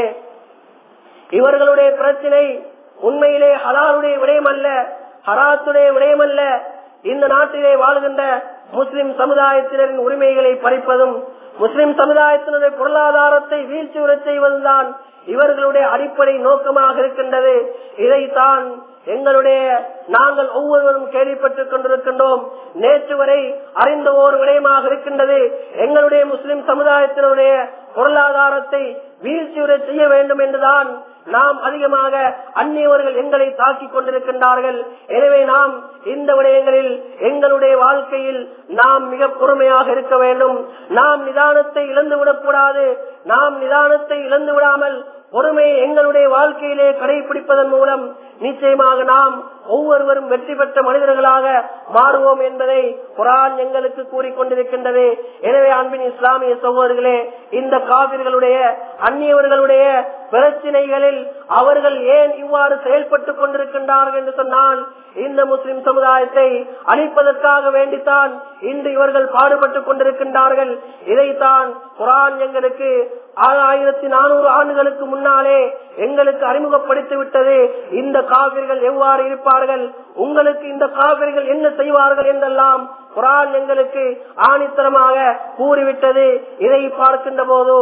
இவர்களுடைய பிரச்சனை உண்மையிலே ஹலாலுடைய விடயம் அல்ல ஹராத்துடைய விடயம் அல்ல இந்த நாட்டிலே வாழ்கின்ற முஸ்லிம் சமுதாயத்தினரின் உரிமைகளை பறிப்பதும் முஸ்லிம் சமுதாயத்தினுடைய பொருளாதாரத்தை வீழ்ச்சியுறச் செய்வதுதான் இவர்களுடைய அடிப்படை நோக்கமாக இருக்கின்றது இதைத்தான் எங்களுடைய நாங்கள் ஒவ்வொருவரும் கேள்விப்பட்டுக் கொண்டிருக்கின்றோம் நேற்று வரை அறிந்த ஓர் விடயமாக இருக்கின்றது எங்களுடைய முஸ்லிம் சமுதாயத்தினுடைய பொருளாதாரத்தை வீழ்ச்சியுற செய்ய வேண்டும் என்றுதான் நாம் அதிகமாக அந்நியவர்கள் எங்களை தாக்கிக் கொண்டிருக்கின்றார்கள் எனவே நாம் இந்த விடயங்களில் எங்களுடைய வாழ்க்கையில் நாம் மிக பொறுமையாக இருக்க வேண்டும் நாம் நிதானத்தை இழந்து விடக்கூடாது நாம் நிதானத்தை இழந்து விடாமல் பொறுமையை எங்களுடைய வாழ்க்கையிலே கடைபிடிப்பதன் மூலம் நிச்சயமாக நாம் ஒவ்வொருவரும் வெற்றி பெற்ற மனிதர்களாக மாறுவோம் என்பதை குரான் எங்களுக்கு கூறிக்கொண்டிருக்கின்றது எனவே அன்பின் இஸ்லாமிய சகோதரர்களே இந்த காவிர்களுடைய அந்நியவர்களுடைய பிரச்சினைகளில் அவர்கள் ஏன் இவ்வாறு செயல்பட்டுக் கொண்டிருக்கின்றார்கள் என்று சொன்னால் இந்த முஸ்லிம் சமுதாயத்தை அழிப்பதற்காக வேண்டித்தான் இன்று இவர்கள் பாடுபட்டுக் கொண்டிருக்கின்றார்கள் இதைத்தான் குரான் எங்களுக்கு ஆயிரத்தி நானூறு ஆண்டுகளுக்கு முன்னாலே எங்களுக்கு அறிமுகப்படுத்தி விட்டது இந்த காவிர்கள் எவ்வாறு இருப்பார்கள் உங்களுக்கு இந்த காவிர்கள் என்ன செய்வார்கள் என்றெல்லாம் குரான் எங்களுக்கு ஆணித்தரமாக கூறிவிட்டது இதை பார்க்கின்ற போது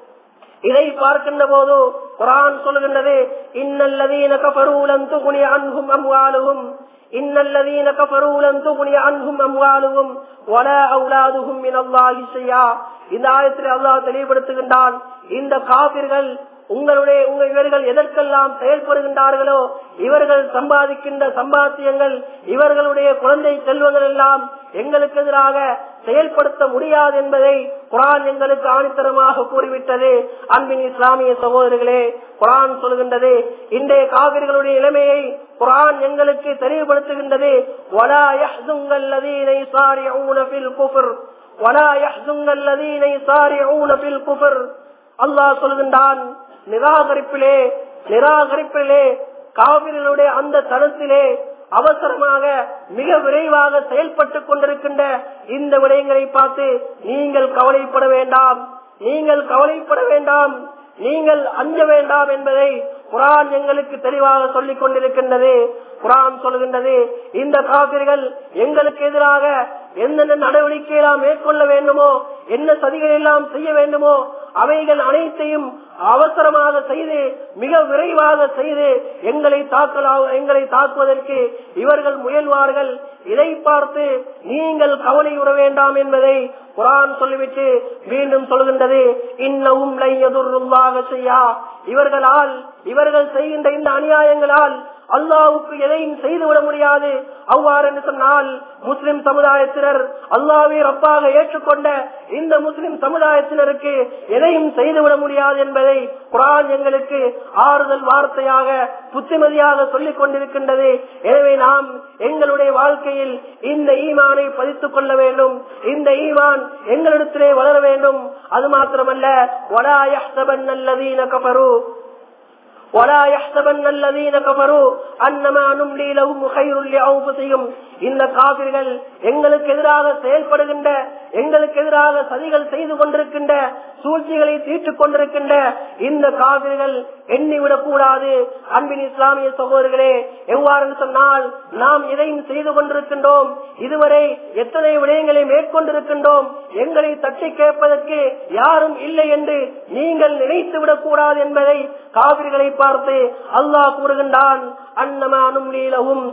இதை பார்க்கின்ற போது குரான் சொல்கின்றது இன்னல்லதீன கபரூலம் துகுனி அன்கும் அம்வாலுகும் இன்னல்லதீன கபரூலம் துகுனி அன்கும் அம்வாலுகும் வல அவுலாதுகும் மினல்லாஹி ஷையா இந்த ஆயத்தில் அல்லாஹ் தெளிவுபடுத்துகின்றான் இந்த காபிர்கள் உங்களுடைய உங்க இவர்கள் எதற்கெல்லாம் செயல்படுகின்றார்களோ இவர்கள் சம்பாதிக்கின்ற சம்பாத்தியங்கள் இவர்களுடைய குழந்தை செல்வங்கள் எல்லாம் எங்களுக்கு எதிராக செயல்படுத்த முடியாது என்பதை குரான் எங்களுக்கு ஆணித்தரமாக கூறிவிட்டது அன்பின் இஸ்லாமிய சகோதரர்களே குரான் சொல்கின்றது இன்றைய காவிர்களுடைய நிலைமையை குரான் எங்களுக்கு தெளிவுபடுத்துகின்றது وَلَا يَحْزُنكَ الَّذِينَ يُسَارِعُونَ فِي الْكُفْرِ وَلَا يَحْزُنكَ الَّذِينَ يُسَارِعُونَ فِي الْكُفْرِ அல்லாஹ் சொல்கின்றான் நிராகரிப்பிலே நிராகரிப்பிலே காவிரிகளுடைய அந்த தளத்திலே அவசரமாக மிக விரைவாக செயல்பட்டுக் கொண்டிருக்கின்ற இந்த விடயங்களை பார்த்து நீங்கள் கவலைப்பட வேண்டாம் நீங்கள் கவலைப்பட வேண்டாம் நீங்கள் அஞ்ச வேண்டாம் என்பதை குரான் எங்களுக்கு தெளிவாக சொல்லிக் கொண்டிருக்கின்றது குரான் சொல்கின்றது இந்த காவிரிகள் எங்களுக்கு எதிராக என்னென்ன நடவடிக்கை எல்லாம் மேற்கொள்ள வேண்டுமோ என்ன சதிகள் எல்லாம் செய்ய வேண்டுமோ அவைகள் அனைத்தையும் அவசரமாக செய்து மிக விரைவாக செய்து எங்களை தாக்கலாம் எங்களை தாக்குவதற்கு இவர்கள் முயல்வார்கள் இதை பார்த்து நீங்கள் கவலையுற வேண்டாம் என்பதை குரான் சொல்லிவிட்டு மீண்டும் சொல்கின்றது இன்னமும் எதிர்வாக செய்யா இவர்களால் இவர்கள் செய்கின்ற இந்த அநியாயங்களால் அல்லாவுக்கு எதையும் செய்துவிட முடியாது அவ்வாறு என்று சொன்னால் முஸ்லிம் சமுதாயத்தினர் அல்லாவே ரப்பாக ஏற்றுக்கொண்ட இந்த முஸ்லிம் சமுதாயத்தினருக்கு எதையும் செய்துவிட முடியாது என்பதை குரான் எங்களுக்கு ஆறுதல் வார்த்தையாக புத்திமதியாக சொல்லிக் கொண்டிருக்கின்றது எனவே நாம் எங்களுடைய வாழ்க்கையில் இந்த ஈமானை பதித்துக் கொள்ள வேண்டும் இந்த ஈமான் எங்களிடத்திலே வளர வேண்டும் அது மாத்திரமல்ல வலாயஹ்தபன் அல்லதீன கபரு ولا يحسبن الذين كفروا انما نملي لهم خير لانفسهم இந்த காபிர்கள் எங்களுக்கு எதிராக செயல்படுகின்ற எங்களுக்கு எதிராக சதிகள் செய்து கொண்டிருக்கின்ற சூழ்ச்சிகளை தீர்த்துக் கொண்டிருக்கின்ற இந்த காவிர்கள் எண்ணிவிடக் கூடாது அன்பின் இஸ்லாமிய சகோதரர்களே எவ்வாறு சொன்னால் நாம் எதையும் செய்து கொண்டிருக்கின்றோம் இதுவரை எத்தனை விடயங்களை மேற்கொண்டிருக்கின்றோம் எங்களை தட்டி கேட்பதற்கு யாரும் இல்லை என்று நீங்கள் நினைத்து விடக் கூடாது என்பதை காவிரிகளை பார்த்து அல்லாஹ் கூறுகின்றான் அன்னமானும் லீலவும்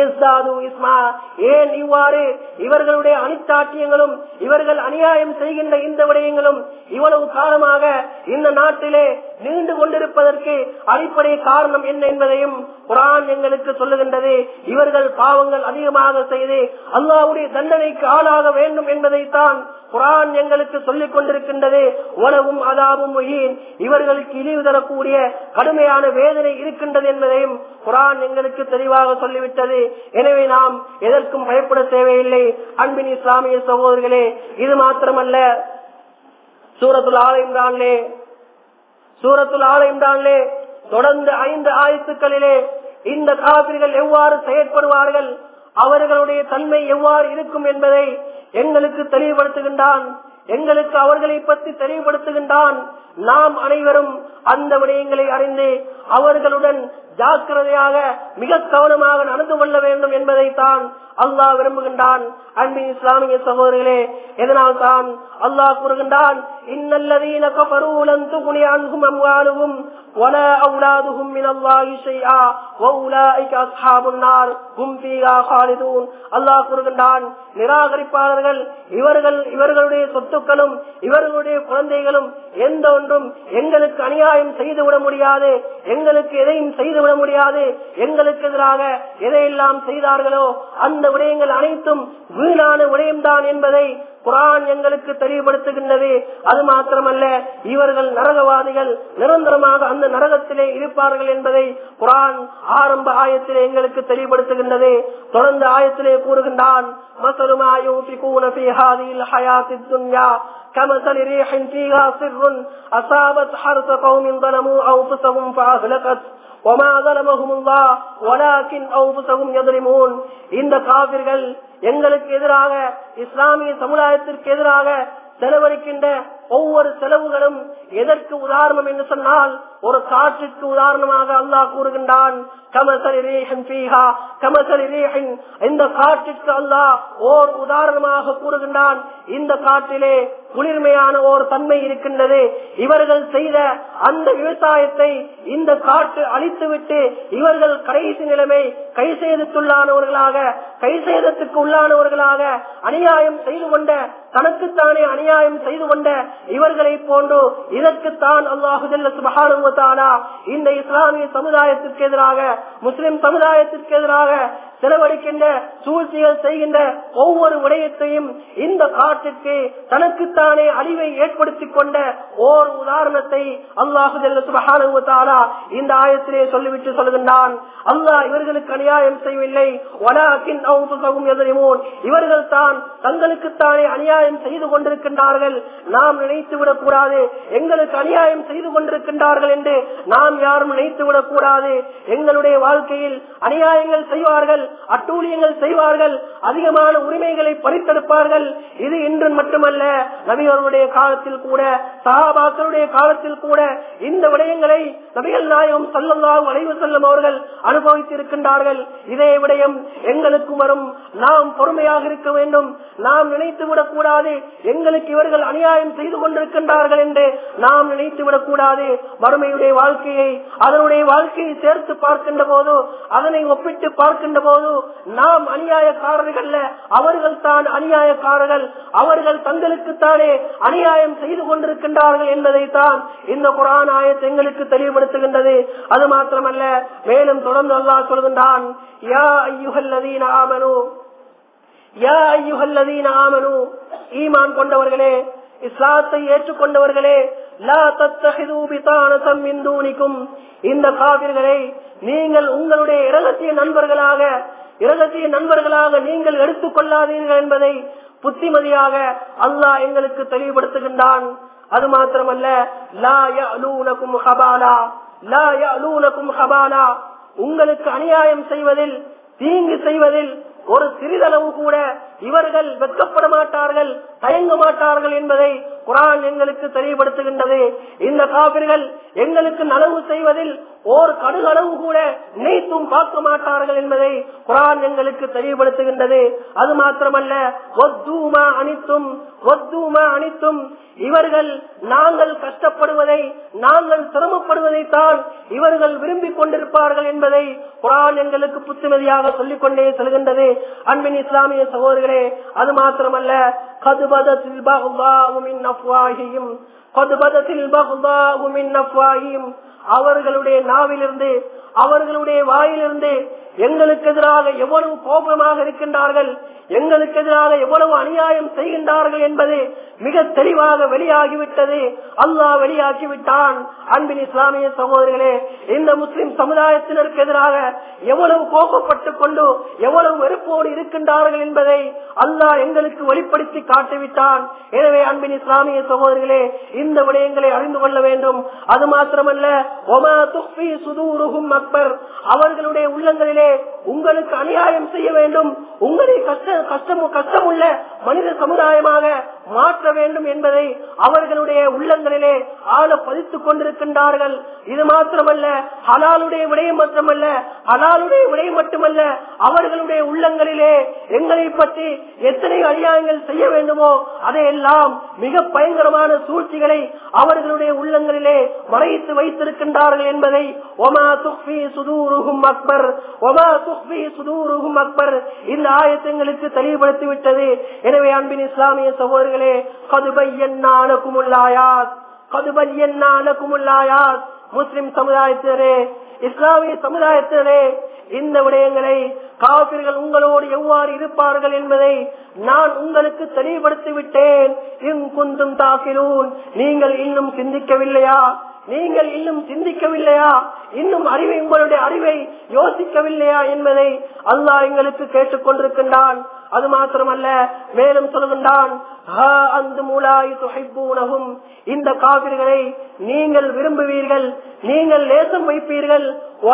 இஸ்மா ஏன் இவ்வாறு இவர்களுடைய அனித்தாட்டியங்களும் இவர்கள் அநியாயம் செய்கின்ற இந்த விடயங்களும் இவ்வளவு காலமாக இந்த நாட்டிலே நீண்டு கொண்டிருப்பதற்கு அடிப்படை காரணம் என்ன என்பதையும் குரான் எங்களுக்கு சொல்லுகின்றது இவர்கள் பாவங்கள் அதிகமாக செய்து அல்லாவுடைய தண்டனைக்கு ஆளாக வேண்டும் என்பதைத்தான் குரான் எங்களுக்கு சொல்லிக் கொண்டிருக்கின்றது உலகும் அதாவும் இவர்களுக்கு இழிவு தரக்கூடிய கடுமையான வேதனை இருக்கின்றது என்பதையும் குரான் எங்களுக்கு தெளிவாக சொல்லிவிட்டது எனவே நாம் எதற்கும் பயப்பட தேவையில்லை அன்பின் இஸ்லாமிய சகோதரர்களே இது மாத்திரமல்ல சூரத்துல் ஆல இம்ரான்லே சூரத்துல் ஆல இம்ரானிலே தொடர்ந்து ஐந்து ஆயத்துக்களிலே இந்த காவிரிகள் எவ்வாறு செயற்படுவார்கள் அவர்களுடைய தன்மை எவ்வாறு இருக்கும் என்பதை எங்களுக்கு தெளிவுபடுத்துகின்றான் எங்களுக்கு அவர்களை பற்றி தெளிவுபடுத்துகின்றான் நாம் அனைவரும் அந்த விடயங்களை அறிந்து அவர்களுடன் ஜாக்கிரதையாக மிக கவனமாக நடந்து கொள்ள வேண்டும் என்பதைத்தான் அல்லாஹ் விரும்புகின்றான் அன்பின் இஸ்லாமிய சகோதரர்களே இதனால் தான் அல்லாஹ் கூறுகின்றான் இன்னல்லதீன கஃபரூலன் துகுனி அன்ஹும் அம்வாலுஹும் ولا أولادهم من الله شيئا وأولئك أصحاب النار هم فيها خالدون அல்லாஹ் கூறுகின்றான் நிராகரிப்பாளர்கள் இவர்கள் இவர்களுடைய சொத்துக்களும் இவர்களுடைய குழந்தைகளும் எந்த ஒன்றும் எங்களுக்கு அநியாயம் செய்துவிட முடியாது எங்களுக்கு எதையும் செய்துவிட முடியாது எங்களுக்கு எதிராக எதையெல்லாம் செய்தார்களோ அந்த விடயங்கள் அனைத்தும் வீணான விடயம்தான் என்பதை குரான் எங்களுக்கு தெளிவுபடுத்துகின்றது அது மாத்திரமல்ல இவர்கள் நரகவாதிகள் நிரந்தரமாக அந்த நரகத்திலே இருப்பார்கள் என்பதை குரான் ஆரம்ப ஆயத்திலே எங்களுக்கு தெளிவுபடுத்துகின்றது தொடர்ந்து ஆயத்திலே கூறுகின்றான் كمثل ريح فيها سر أصابت حرث قوم ظلموا أنفسهم فأهلكت وما ظلمهم الله ولكن أنفسهم يظلمون இந்த காவிர்கள் எங்களுக்கு எதிராக இஸ்லாமிய சமுதாயத்திற்கு எதிராக செலவழிக்கின்ற ஒவ்வொரு செலவுகளும் எதற்கு உதாரணம் என்று சொன்னால் ஒரு காற்றுக்கு உதாரணமாக அல்லாஹ் கூறுகின்றான் இந்த காற்றிற்கு அல்லாஹ் ஓர் உதாரணமாக கூறுகின்றான் இந்த காற்றிலே குளிர்மையான ஓர் தன்மை இருக்கின்றது இவர்கள் செய்த அந்த விவசாயத்தை இந்த காற்று அழித்துவிட்டு இவர்கள் கடைசி நிலைமை கை சேதத்துள்ளானவர்களாக கை சேதத்துக்கு உள்ளானவர்களாக அநியாயம் செய்து கொண்ட தனக்குத்தானே அநியாயம் செய்து கொண்ட இவர்களை போன்று இதற்குத்தான் அல்லாஹுதல்ல சுபகானுவத்தானா இந்த இஸ்லாமிய சமுதாயத்திற்கு எதிராக முஸ்லிம் சமுதாயத்திற்கு எதிராக செலவழிக்கின்ற சூழ்ச்சிகள் செய்கின்ற ஒவ்வொரு விடயத்தையும் இந்த காட்டுக்கு தனக்குத்தானே அழிவை ஏற்படுத்திக் கொண்ட ஓர் உதாரணத்தை அல்லாஹுதல்ல சுபகானுவத்தானா இந்த ஆயத்திலே சொல்லிவிட்டு சொல்கின்றான் அல்லாஹ் இவர்களுக்கு அநியாயம் செய்யவில்லை இவர்கள் தான் தங்களுக்குத்தானே அநியாயம் செய்து கொண்டிருக்கின்றார்கள் நாம் நினைத்து விடக் கூடாது எங்களுக்கு அநியாயம் செய்து கொண்டிருக்கின்றார்கள் என்று நாம் யாரும் நினைத்து விடக் கூடாது எங்களுடைய வாழ்க்கையில் அநியாயங்கள் செய்வார்கள் அட்டூழியங்கள் செய்வார்கள் அதிகமான உரிமைகளை பறித்தெடுப்பார்கள் இது இன்று மட்டுமல்ல நபிகளுடைய காலத்தில் கூட சகாபாக்களுடைய காலத்தில் கூட இந்த விடயங்களை நபிகள் நாயகம் சல்லல்லாஹு அலைவு செல்லும் அவர்கள் அனுபவித்திருக்கின்றார்கள் இதே விடயம் எங்களுக்கும் வரும் நாம் பொறுமையாக இருக்க வேண்டும் நாம் நினைத்து விடக் கூடாது எங்களுக்கு இவர்கள் அநியாயம் செய்து கொண்டிருக்கின்றார்கள் என்று நாம் நினைத்து விடக் கூடாது மறுமையுடைய வாழ்க்கையை அதனுடைய வாழ்க்கையை சேர்த்து பார்க்கின்ற போது அதனை ஒப்பிட்டு பார்க்கின்ற போது நாம் அநியாயக்காரர்கள் அவர்கள் தான் அநியாயக்காரர்கள் அவர்கள் தங்களுக்குத்தானே அநியாயம் செய்து கொண்டிருக்கின்றார்கள் என்பதைத்தான் இந்த குரான் ஆயத்தை எங்களுக்கு தெளிவுபடுத்துகின்றது அது மாத்திரமல்ல மேலும் தொடர்ந்து அல்லாஹ் சொல்கின்றான் யா ஐயுகல்லதீன ஆமனு யா ஐயுகல்லதீன ஆமனு ஈமான் கொண்டவர்களே இஸ்லாத்தை ஏற்றுக்கொண்டவர்களே லா தத்தஹிது பிதானதம் மின் தூனிக்கும் இந்த காவிர்களை நீங்கள் உங்களுடைய இரகசிய நண்பர்களாக இரகசிய நண்பர்களாக நீங்கள் எடுத்துக் கொள்ளாதீர்கள் என்பதை புத்திமதியாக அல்லாஹ் எங்களுக்கு தெளிவுபடுத்துகின்றான் அது மாத்திரமல்ல லா யலூனகும் ஹபாலா லா யலூனகும் ஹபாலா உங்களுக்கு அநியாயம் செய்வதில் தீங்கு செய்வதில் ஒரு சிறிதளவு கூட இவர்கள் வெட்கப்பட மாட்டார்கள் தயங்க மாட்டார்கள் என்பதை குரான் எங்களுக்கு தெளிவுபடுத்துகின்றது இந்த காவிர்கள் எங்களுக்கு நலவு செய்வதில் ஓர் கடுகளவு கூட நினைத்தும் பார்க்க மாட்டார்கள் என்பதை குரான் எங்களுக்கு தெளிவுபடுத்துகின்றது அது மாத்திரமல்ல ஒத்தூமா அனித்தும் ஒத்தூமா அனித்தும் இவர்கள் நாங்கள் கஷ்டப்படுவதை நாங்கள் சிரமப்படுவதைத்தான் இவர்கள் விரும்பிக் கொண்டிருப்பார்கள் என்பதை குரான் எங்களுக்கு புத்திமதியாக சொல்லிக் கொண்டே செல்கின்றது அன்பின் இஸ்லாமிய சகோதரர்களே அது மாத்திரமல்ல கதுபதத்தில் அவர்களுடைய நாவிலிருந்து அவர்களுடைய வாயிலிருந்து எங்களுக்கு எதிராக எவ்வளவு கோபமாக இருக்கின்றார்கள் எங்களுக்கு எதிராக எவ்வளவு அநியாயம் செய்கின்றார்கள் என்பது மிக தெளிவாக வெளியாகிவிட்டது அல்லாஹ் வெளியாக்கி விட்டான் அன்பின் இஸ்லாமிய சகோதரர்களே இந்த முஸ்லிம் சமுதாயத்தினருக்கு எதிராக எவ்வளவு கோபப்பட்டுக் கொண்டு எவ்வளவு வெறுப்போடு இருக்கின்றார்கள் என்பதை அல்லாஹ் எங்களுக்கு வெளிப்படுத்தி காட்டிவிட்டான் எனவே அன்பின் இஸ்லாமிய சகோதரர்களே இந்த விடயங்களை அறிந்து கொள்ள வேண்டும் அது மாத்திரமல்ல ஒமா துஃபி சுதூருகும் அக்பர் அவர்களுடைய உள்ளங்களிலே உங்களுக்கு அநியாயம் செய்ய வேண்டும் உங்களை கஷ்ட கஷ்டம் கஷ்டமுள்ள மனித சமுதாயமாக மாற்ற வேண்டும் என்பதை அவர்களுடைய உள்ளங்களிலே ஆழ பதித்துக் கொண்டிருக்கின்றார்கள் இது மாத்திரமல்ல ஹலாலுடைய விடயம் மட்டுமல்ல ஹலாலுடைய விடயம் மட்டுமல்ல அவர்களுடைய உள்ளங்களிலே எங்களை பற்றி எத்தனை அநியாயங்கள் செய்ய வேண்டுமோ அதையெல்லாம் மிக பயங்கரமான சூழ்ச்சிகளை அவர்களுடைய உள்ளங்களிலே மறைத்து வைத்திருக்கின்றார்கள் என்பதை ஒமா துஃபி சுதூருகும் அக்பர் ஒமா துஃபி சுதூருகும் அக்பர் இந்த ஆயத்தங்களுக்கு தெளிவுபடுத்தி விட்டது எனவே அன்பின் இஸ்லாமிய சகோதரர்களே கதுபையன்னாலக்குமுல்லாயாத் கதுபையன்னாலக்குமுல்லாயாத் முஸ்லிம் சமுதாயத்தினரே இஸ்லாமிய சமுதாயத்தினரே இந்த விடயங்களை காபிர்கள் உங்களோடு எவ்வாறு இருப்பார்கள் என்பதை நான் உங்களுக்கு தெளிவுபடுத்தி விட்டேன் இங்குந்தும் தாக்கிலூன் நீங்கள் இன்னும் சிந்திக்கவில்லையா நீங்கள் இன்னும் சிந்திக்கவில்லையா இன்னும் அறிவை உங்களுடைய அறிவை யோசிக்கவில்லையா என்பதை அல்லாஹ் எங்களுக்கு கேட்டுக் கொண்டிருக்கின்றான் அது மாத்திரமல்ல மேலும் சொல்கின்றான் இந்த காவிர்களை நீங்கள் விரும்புவீர்கள் நீங்கள் நேசம் வைப்பீர்கள்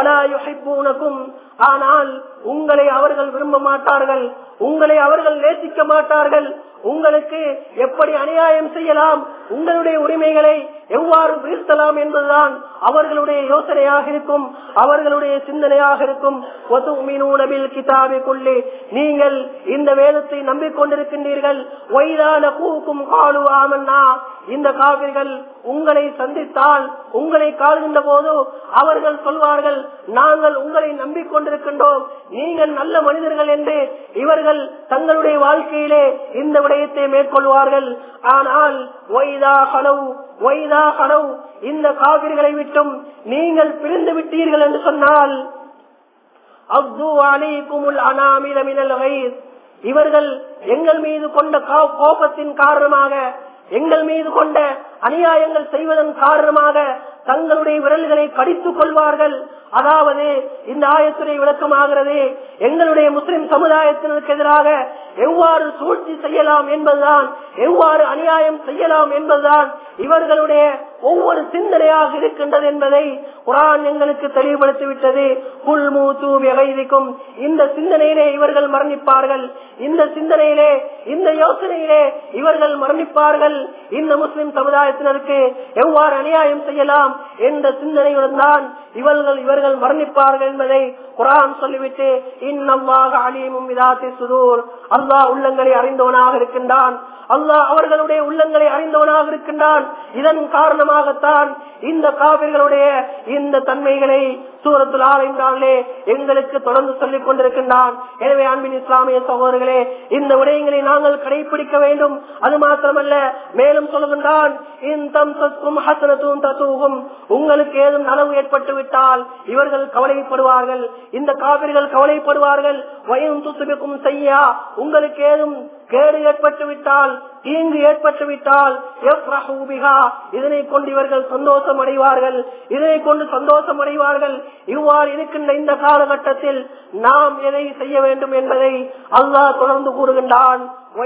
ஆனால் உங்களை அவர்கள் விரும்ப மாட்டார்கள் உங்களை அவர்கள் நேசிக்க மாட்டார்கள் உங்களுக்கு எப்படி அநியாயம் செய்யலாம் உங்களுடைய உரிமைகளை எவ்வாறு வீழ்த்தலாம் என்பதுதான் அவர்களுடைய யோசனையாக இருக்கும் அவர்களுடைய சிந்தனையாக இருக்கும் கிதாபிக்குள்ளே நீங்கள் இந்த வேதத்தை நம்பிக்கொண்டிருக்கின்றீர்கள் ஒய்தான கூக்கும் காலு ஆமன்னா இந்த காவிர்கள் உங்களை சந்தித்தால் உங்களை காணுகின்ற போது அவர்கள் சொல்வார்கள் நாங்கள் உங்களை நம்பிக்கொண்டிருக்கின்றோம் நீங்கள் நல்ல மனிதர்கள் என்று இவர்கள் தங்களுடைய வாழ்க்கையிலே இந்த விடயத்தை மேற்கொள்வார்கள் ஆனால் ஒய்தா கனவு ஒய்தா கனவு இந்த காவிர்களை விட்டும் நீங்கள் பிரிந்து விட்டீர்கள் என்று சொன்னால் அப்து அலைக்குமுல் அனாமில மினல் கைர் இவர்கள் எங்கள் மீது கொண்ட கோபத்தின் காரணமாக எங்கள் மீது கொண்ட அநியாயங்கள் செய்வதன் காரணமாக தங்களுடைய விரல்களை கடித்துக் கொள்வார்கள் அதாவது இந்த ஆயத்துறை விளக்கமாகிறது எங்களுடைய முஸ்லிம் சமுதாயத்தினருக்கு எதிராக எவ்வாறு சூழ்ச்சி செய்யலாம் என்பதுதான் எவ்வாறு அநியாயம் செய்யலாம் என்பதுதான் இவர்களுடைய ஒவ்வொரு சிந்தனையாக இருக்கின்றது என்பதை குரான் எங்களுக்கு தெளிவுபடுத்திவிட்டது புல் மூத்து வைதிக்கும் இந்த சிந்தனையிலே இவர்கள் மரணிப்பார்கள் இந்த சிந்தனையிலே இந்த யோசனையிலே இவர்கள் மரணிப்பார்கள் இந்த முஸ்லிம் சமுதாயத்தினருக்கு எவ்வாறு அநியாயம் செய்யலாம் என்ற சிந்தனையுடன் தான் இவர்கள் இவர்கள் மரணிப்பார்கள் என்பதை குரான் சொல்லிவிட்டு இன்னமாக அலிமும் விதாத்தி சுதூர் அல்லாஹ் உள்ளங்களை அறிந்தவனாக இருக்கின்றான் அல்லாஹ் அவர்களுடைய உள்ளங்களை அறிந்தவனாக இருக்கின்றான் இதன் காரணமாகத்தான் இந்த காவிர்களுடைய இந்த தன்மைகளை சூரத்தில் ஆராய்ந்தாலே எங்களுக்கு தொடர்ந்து சொல்லிக் கொண்டிருக்கின்றான் எனவே அன்பின் இஸ்லாமிய சகோதரர்களே இந்த விடயங்களை நாங்கள் கடைபிடிக்க வேண்டும் அது மாத்திரமல்ல மேலும் சொல்லுகின்றான் உங்களுக்கு ஏதும் நலவு ஏற்பட்டு விட்டால் இவர்கள் கவலைப்படுவார்கள் இந்த காவிர்கள் கவலைப்படுவார்கள் வயம் துசுபிக்கும் செய்யா உங்களுக்கு ஏதும் கேடு ஏற்பட்டு விட்டால் தீங்கு ஏற்பட்டு விட்டால் இதனை கொண்டு இவர்கள் சந்தோஷம் அடைவார்கள் இதனை கொண்டு சந்தோஷம் அடைவார்கள் இவ்வாறு இருக்கின்ற இந்த காலகட்டத்தில் நாம் எதை செய்ய வேண்டும் என்பதை அல்லாஹ் தொடர்ந்து கூறுகின்றான்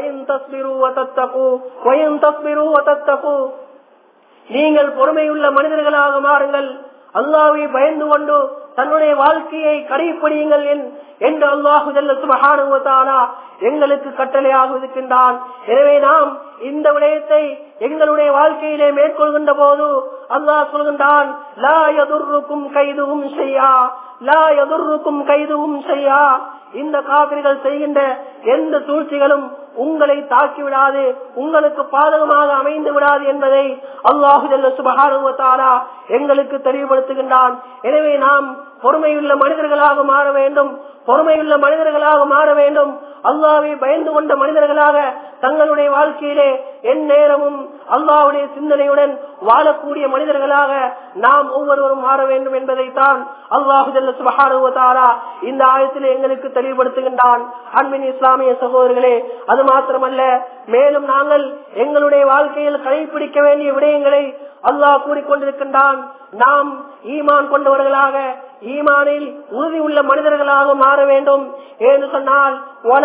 நீங்கள் பொறுமையுள்ள மனிதர்களாக மாறுங்கள் அல்லாவை பயந்து கொண்டு தன்னுடைய வாழ்க்கையை கடைப்பிடியுங்கள் என்று அல்லாஹு சுபகானுவத்தாலா எங்களுக்கு கட்டளையாக இருக்கின்றான் எனவே நாம் இந்த விடயத்தை எங்களுடைய வாழ்க்கையிலே மேற்கொள்கின்ற போது அல்லாஹ் சொல்கின்றான் லா எதிர்க்கும் கைதுவும் செய்யா லா எதிர்க்கும் கைதுவும் செய்யா இந்த காவிரிகள் செய்கின்ற எந்த சூழ்ச்சிகளும் உங்களை தாக்கி விடாது உங்களுக்கு பாதகமாக அமைந்து விடாது என்பதை அல்லாஹு சுபகானுவத்தாலா எங்களுக்கு தெளிவுபடுத்துகின்றான் எனவே நாம் பொறுமையுள்ள மனிதர்களாக மாற வேண்டும் பொறுமையுள்ள மனிதர்களாக மாற வேண்டும் அல்லாவை பயந்து கொண்ட மனிதர்களாக தங்களுடைய வாழ்க்கையிலே என் நேரமும் அல்லாவுடைய சிந்தனையுடன் வாழக்கூடிய மனிதர்களாக நாம் ஒவ்வொருவரும் மாற வேண்டும் என்பதைத்தான் அல்லாஹு சுபஹானுவதாரா இந்த ஆயத்திலே எங்களுக்கு தெளிவுபடுத்துகின்றான் அன்பின் இஸ்லாமிய சகோதரர்களே அது மாத்திரமல்ல மேலும் நாங்கள் எங்களுடைய வாழ்க்கையில் கடைபிடிக்க வேண்டிய விடயங்களை அல்லாஹ் கூறிக்கொண்டிருக்கின்றான் நாம் ஈமான் கொண்டவர்களாக ஈமானில் உறுதி உள்ள மனிதர்களாக மாற வேண்டும் என்று சொன்னால்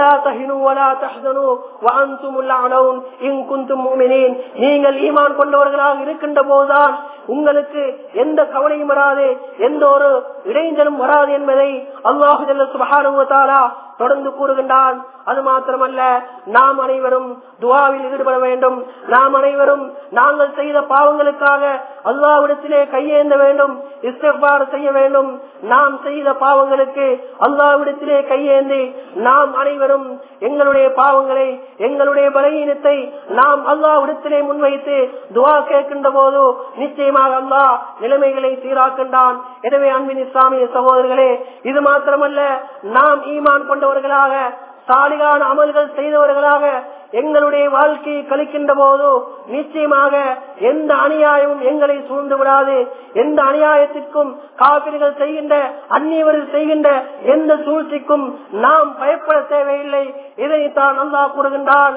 நீங்கள் ஈமான் கொண்டவர்களாக இருக்கின்ற போதுதான் உங்களுக்கு எந்த கவலையும் வராது எந்த ஒரு இடைஞ்சலும் வராது என்பதை அல்லாஹு சுபகானுவத்தாலா தொடர்ந்து கூறுகின்றான் அது மாத்திரமல்ல நாம் அனைவரும் துவாவில் ஈடுபட வேண்டும் நாம் அனைவரும் நாங்கள் செய்த பாவங்களுக்காக அல்லாவிடத்திலே கையேந்த வேண்டும் இஸ்திஃபார் செய்ய வேண்டும் நாம் செய்த பாவங்களுக்கு அல்லாவிடத்திலே கையேந்தி நாம் அனைவரும் எங்களுடைய பாவங்களை எங்களுடைய பலகீனத்தை நாம் அல்லாவிடத்திலே முன்வைத்து துவா கேட்கின்ற போது நிச்சயமாக அல்லாஹ் நிலைமைகளை சீராக்கின்றான் எனவே அன்பின் இஸ்லாமிய சகோதரர்களே இது மாத்திரமல்ல நாம் ஈமான் கொண்டவர்களாக சாலிகான அமல்கள் செய்தவர்களாக எங்களுடைய வாழ்க்கையை கழிக்கின்ற போது நிச்சயமாக எந்த அநியாயமும் எங்களை சூழ்ந்து விடாது எந்த அநியாயத்திற்கும் காப்பிரிகள் செய்கின்ற அந்நியவர்கள் செய்கின்ற எந்த சூழ்ச்சிக்கும் நாம் பயப்பட தேவையில்லை இதைத்தான் அல்லா கூறுகின்றான்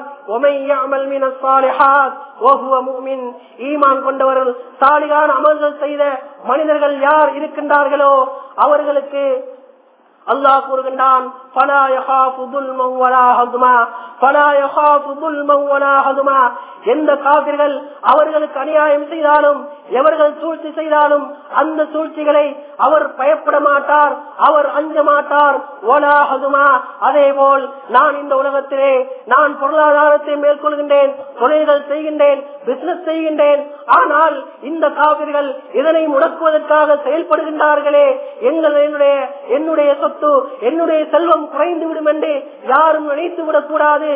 ஈமான் கொண்டவர்கள் சாலிகான அமல்கள் செய்த மனிதர்கள் யார் இருக்கின்றார்களோ அவர்களுக்கு அல்லாஹ் கூறுகின்றான் எந்த காவிர்கள் அவர்களுக்கு அநியாயம் செய்தாலும் எவர்கள் சூழ்ச்சி செய்தாலும் அந்த சூழ்ச்சிகளை அவர் பயப்பட மாட்டார் அவர் அஞ்ச மாட்டார் ஒலாஹதுமா அதே போல் நான் இந்த உலகத்திலே நான் பொருளாதாரத்தை மேற்கொள்கின்றேன் தொழில்கள் செய்கின்றேன் பிசினஸ் செய்கின்றேன் ஆனால் இந்த காவிர்கள் இதனை முடக்குவதற்காக செயல்படுகின்றார்களே எங்கள் என்னுடைய என்னுடைய சொத்து என்னுடைய செல்வம் குறைந்து விடும் என்று யாரும் நினைத்து விடக்கூடாது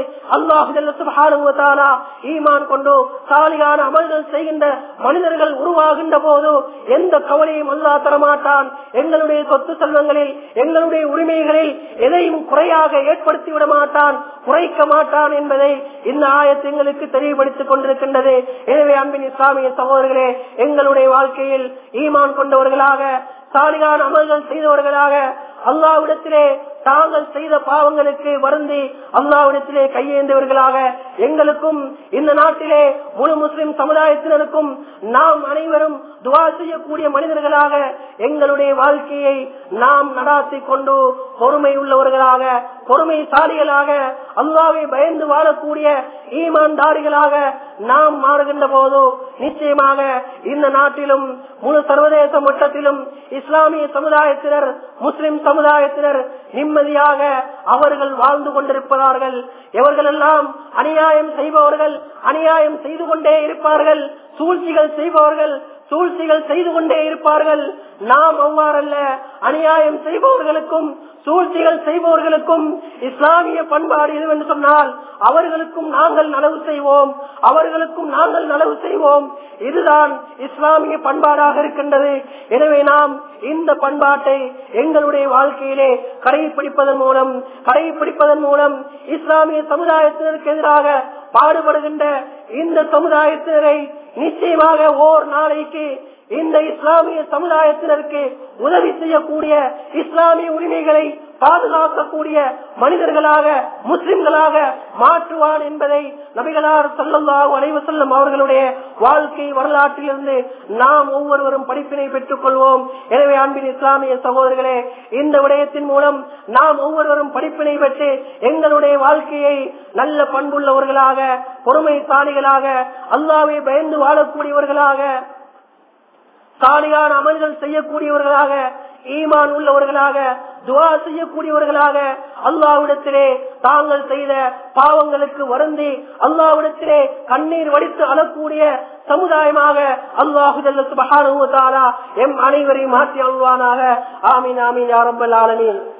அல்லாஹுலா ஈமான் கொண்டு சாலியான அமல்கள் செய்கின்ற மனிதர்கள் உருவாகின்ற போது எந்த கவலையும் அல்லா தரமாட்டான் எங்களுடைய சொத்து செல்வங்களில் எங்களுடைய உரிமைகளில் எதையும் குறையாக ஏற்படுத்தி விட மாட்டான் குறைக்க மாட்டான் என்பதை இந்த ஆயத்து எங்களுக்கு தெளிவுபடுத்திக் கொண்டிருக்கின்றது எனவே அன்பின் இஸ்லாமிய சகோதரர்களே எங்களுடைய வாழ்க்கையில் ஈமான் கொண்டவர்களாக சாலிகான அமல்கள் செய்தவர்களாக அல்லாவிடத்திலே தாங்கள் செய்த பாவங்களுக்கு வருந்தி அல்லாவிடத்திலே கையேந்தவர்களாக எங்களுக்கும் இந்த நாட்டிலே முழு முஸ்லிம் சமுதாயத்தினருக்கும் நாம் அனைவரும் துவா செய்யக்கூடிய மனிதர்களாக எங்களுடைய வாழ்க்கையை நாம் நடாத்தி கொண்டு பொறுமை உள்ளவர்களாக பொறுமைசாலிகளாக அல்லாவை பயந்து வாழக்கூடிய ஈமான்தாரிகளாக நாம் மாறுகின்ற போது நிச்சயமாக இந்த நாட்டிலும் முழு சர்வதேச மட்டத்திலும் இஸ்லாமிய சமுதாயத்தினர் முஸ்லிம் சமுதாயத்தினர் நிம்மதியாக அவர்கள் வாழ்ந்து கொண்டிருப்பார்கள் எவர்கள் எல்லாம் அநியாயம் செய்பவர்கள் அநியாயம் செய்து கொண்டே இருப்பார்கள் சூழ்ச்சிகள் செய்பவர்கள் சூழ்ச்சிகள் செய்து கொண்டே இருப்பார்கள் நாம் அவ்வாறல்ல அநியாயம் செய்பவர்களுக்கும் சூழ்ச்சிகள் செய்பவர்களுக்கும் இஸ்லாமிய பண்பாடு எதுவென்று சொன்னால் அவர்களுக்கும் நாங்கள் நலவு செய்வோம் அவர்களுக்கும் நாங்கள் நலவு செய்வோம் இதுதான் இஸ்லாமிய பண்பாடாக இருக்கின்றது எனவே நாம் இந்த பண்பாட்டை எங்களுடைய வாழ்க்கையிலே கடைபிடிப்பதன் மூலம் கடைபிடிப்பதன் மூலம் இஸ்லாமிய சமுதாயத்தினருக்கு எதிராக பாடுபடுகின்ற இந்த சமுதாயத்தினரை நிச்சயமாக ஓர் நாளைக்கு இந்த இஸ்லாமிய சமுதாயத்தினருக்கு உதவி செய்யக்கூடிய இஸ்லாமிய உரிமைகளை பாதுகாக்கக்கூடிய மனிதர்களாக முஸ்லிம்களாக மாற்றுவான் என்பதை நபிகளார் சொல்லல்லாஹு அலைவு செல்லும் அவர்களுடைய வாழ்க்கை வரலாற்றிலிருந்து நாம் ஒவ்வொருவரும் படிப்பினை பெற்றுக் கொள்வோம் எனவே அன்பின் இஸ்லாமிய சகோதரர்களே இந்த விடயத்தின் மூலம் நாம் ஒவ்வொருவரும் படிப்பினை பெற்று எங்களுடைய வாழ்க்கையை நல்ல பண்புள்ளவர்களாக பொறுமைசாலிகளாக அல்லாவை பயந்து வாழக்கூடியவர்களாக சாலியான அமல்கள் செய்யக்கூடியவர்களாக ஈமான் உள்ளவர்களாக துவா செய்யக்கூடியவர்களாக அல்லாவிடத்திலே தாங்கள் செய்த பாவங்களுக்கு வருந்தி அல்லாவிடத்திலே கண்ணீர் வடித்து அழக்கூடிய சமுதாயமாக அல்லாஹு சுபஹானுவத்தாலா எம் அனைவரையும் மாற்றி அல்வானாக ஆமீன் ஆமீன் யாரம்பல் ஆலமீன்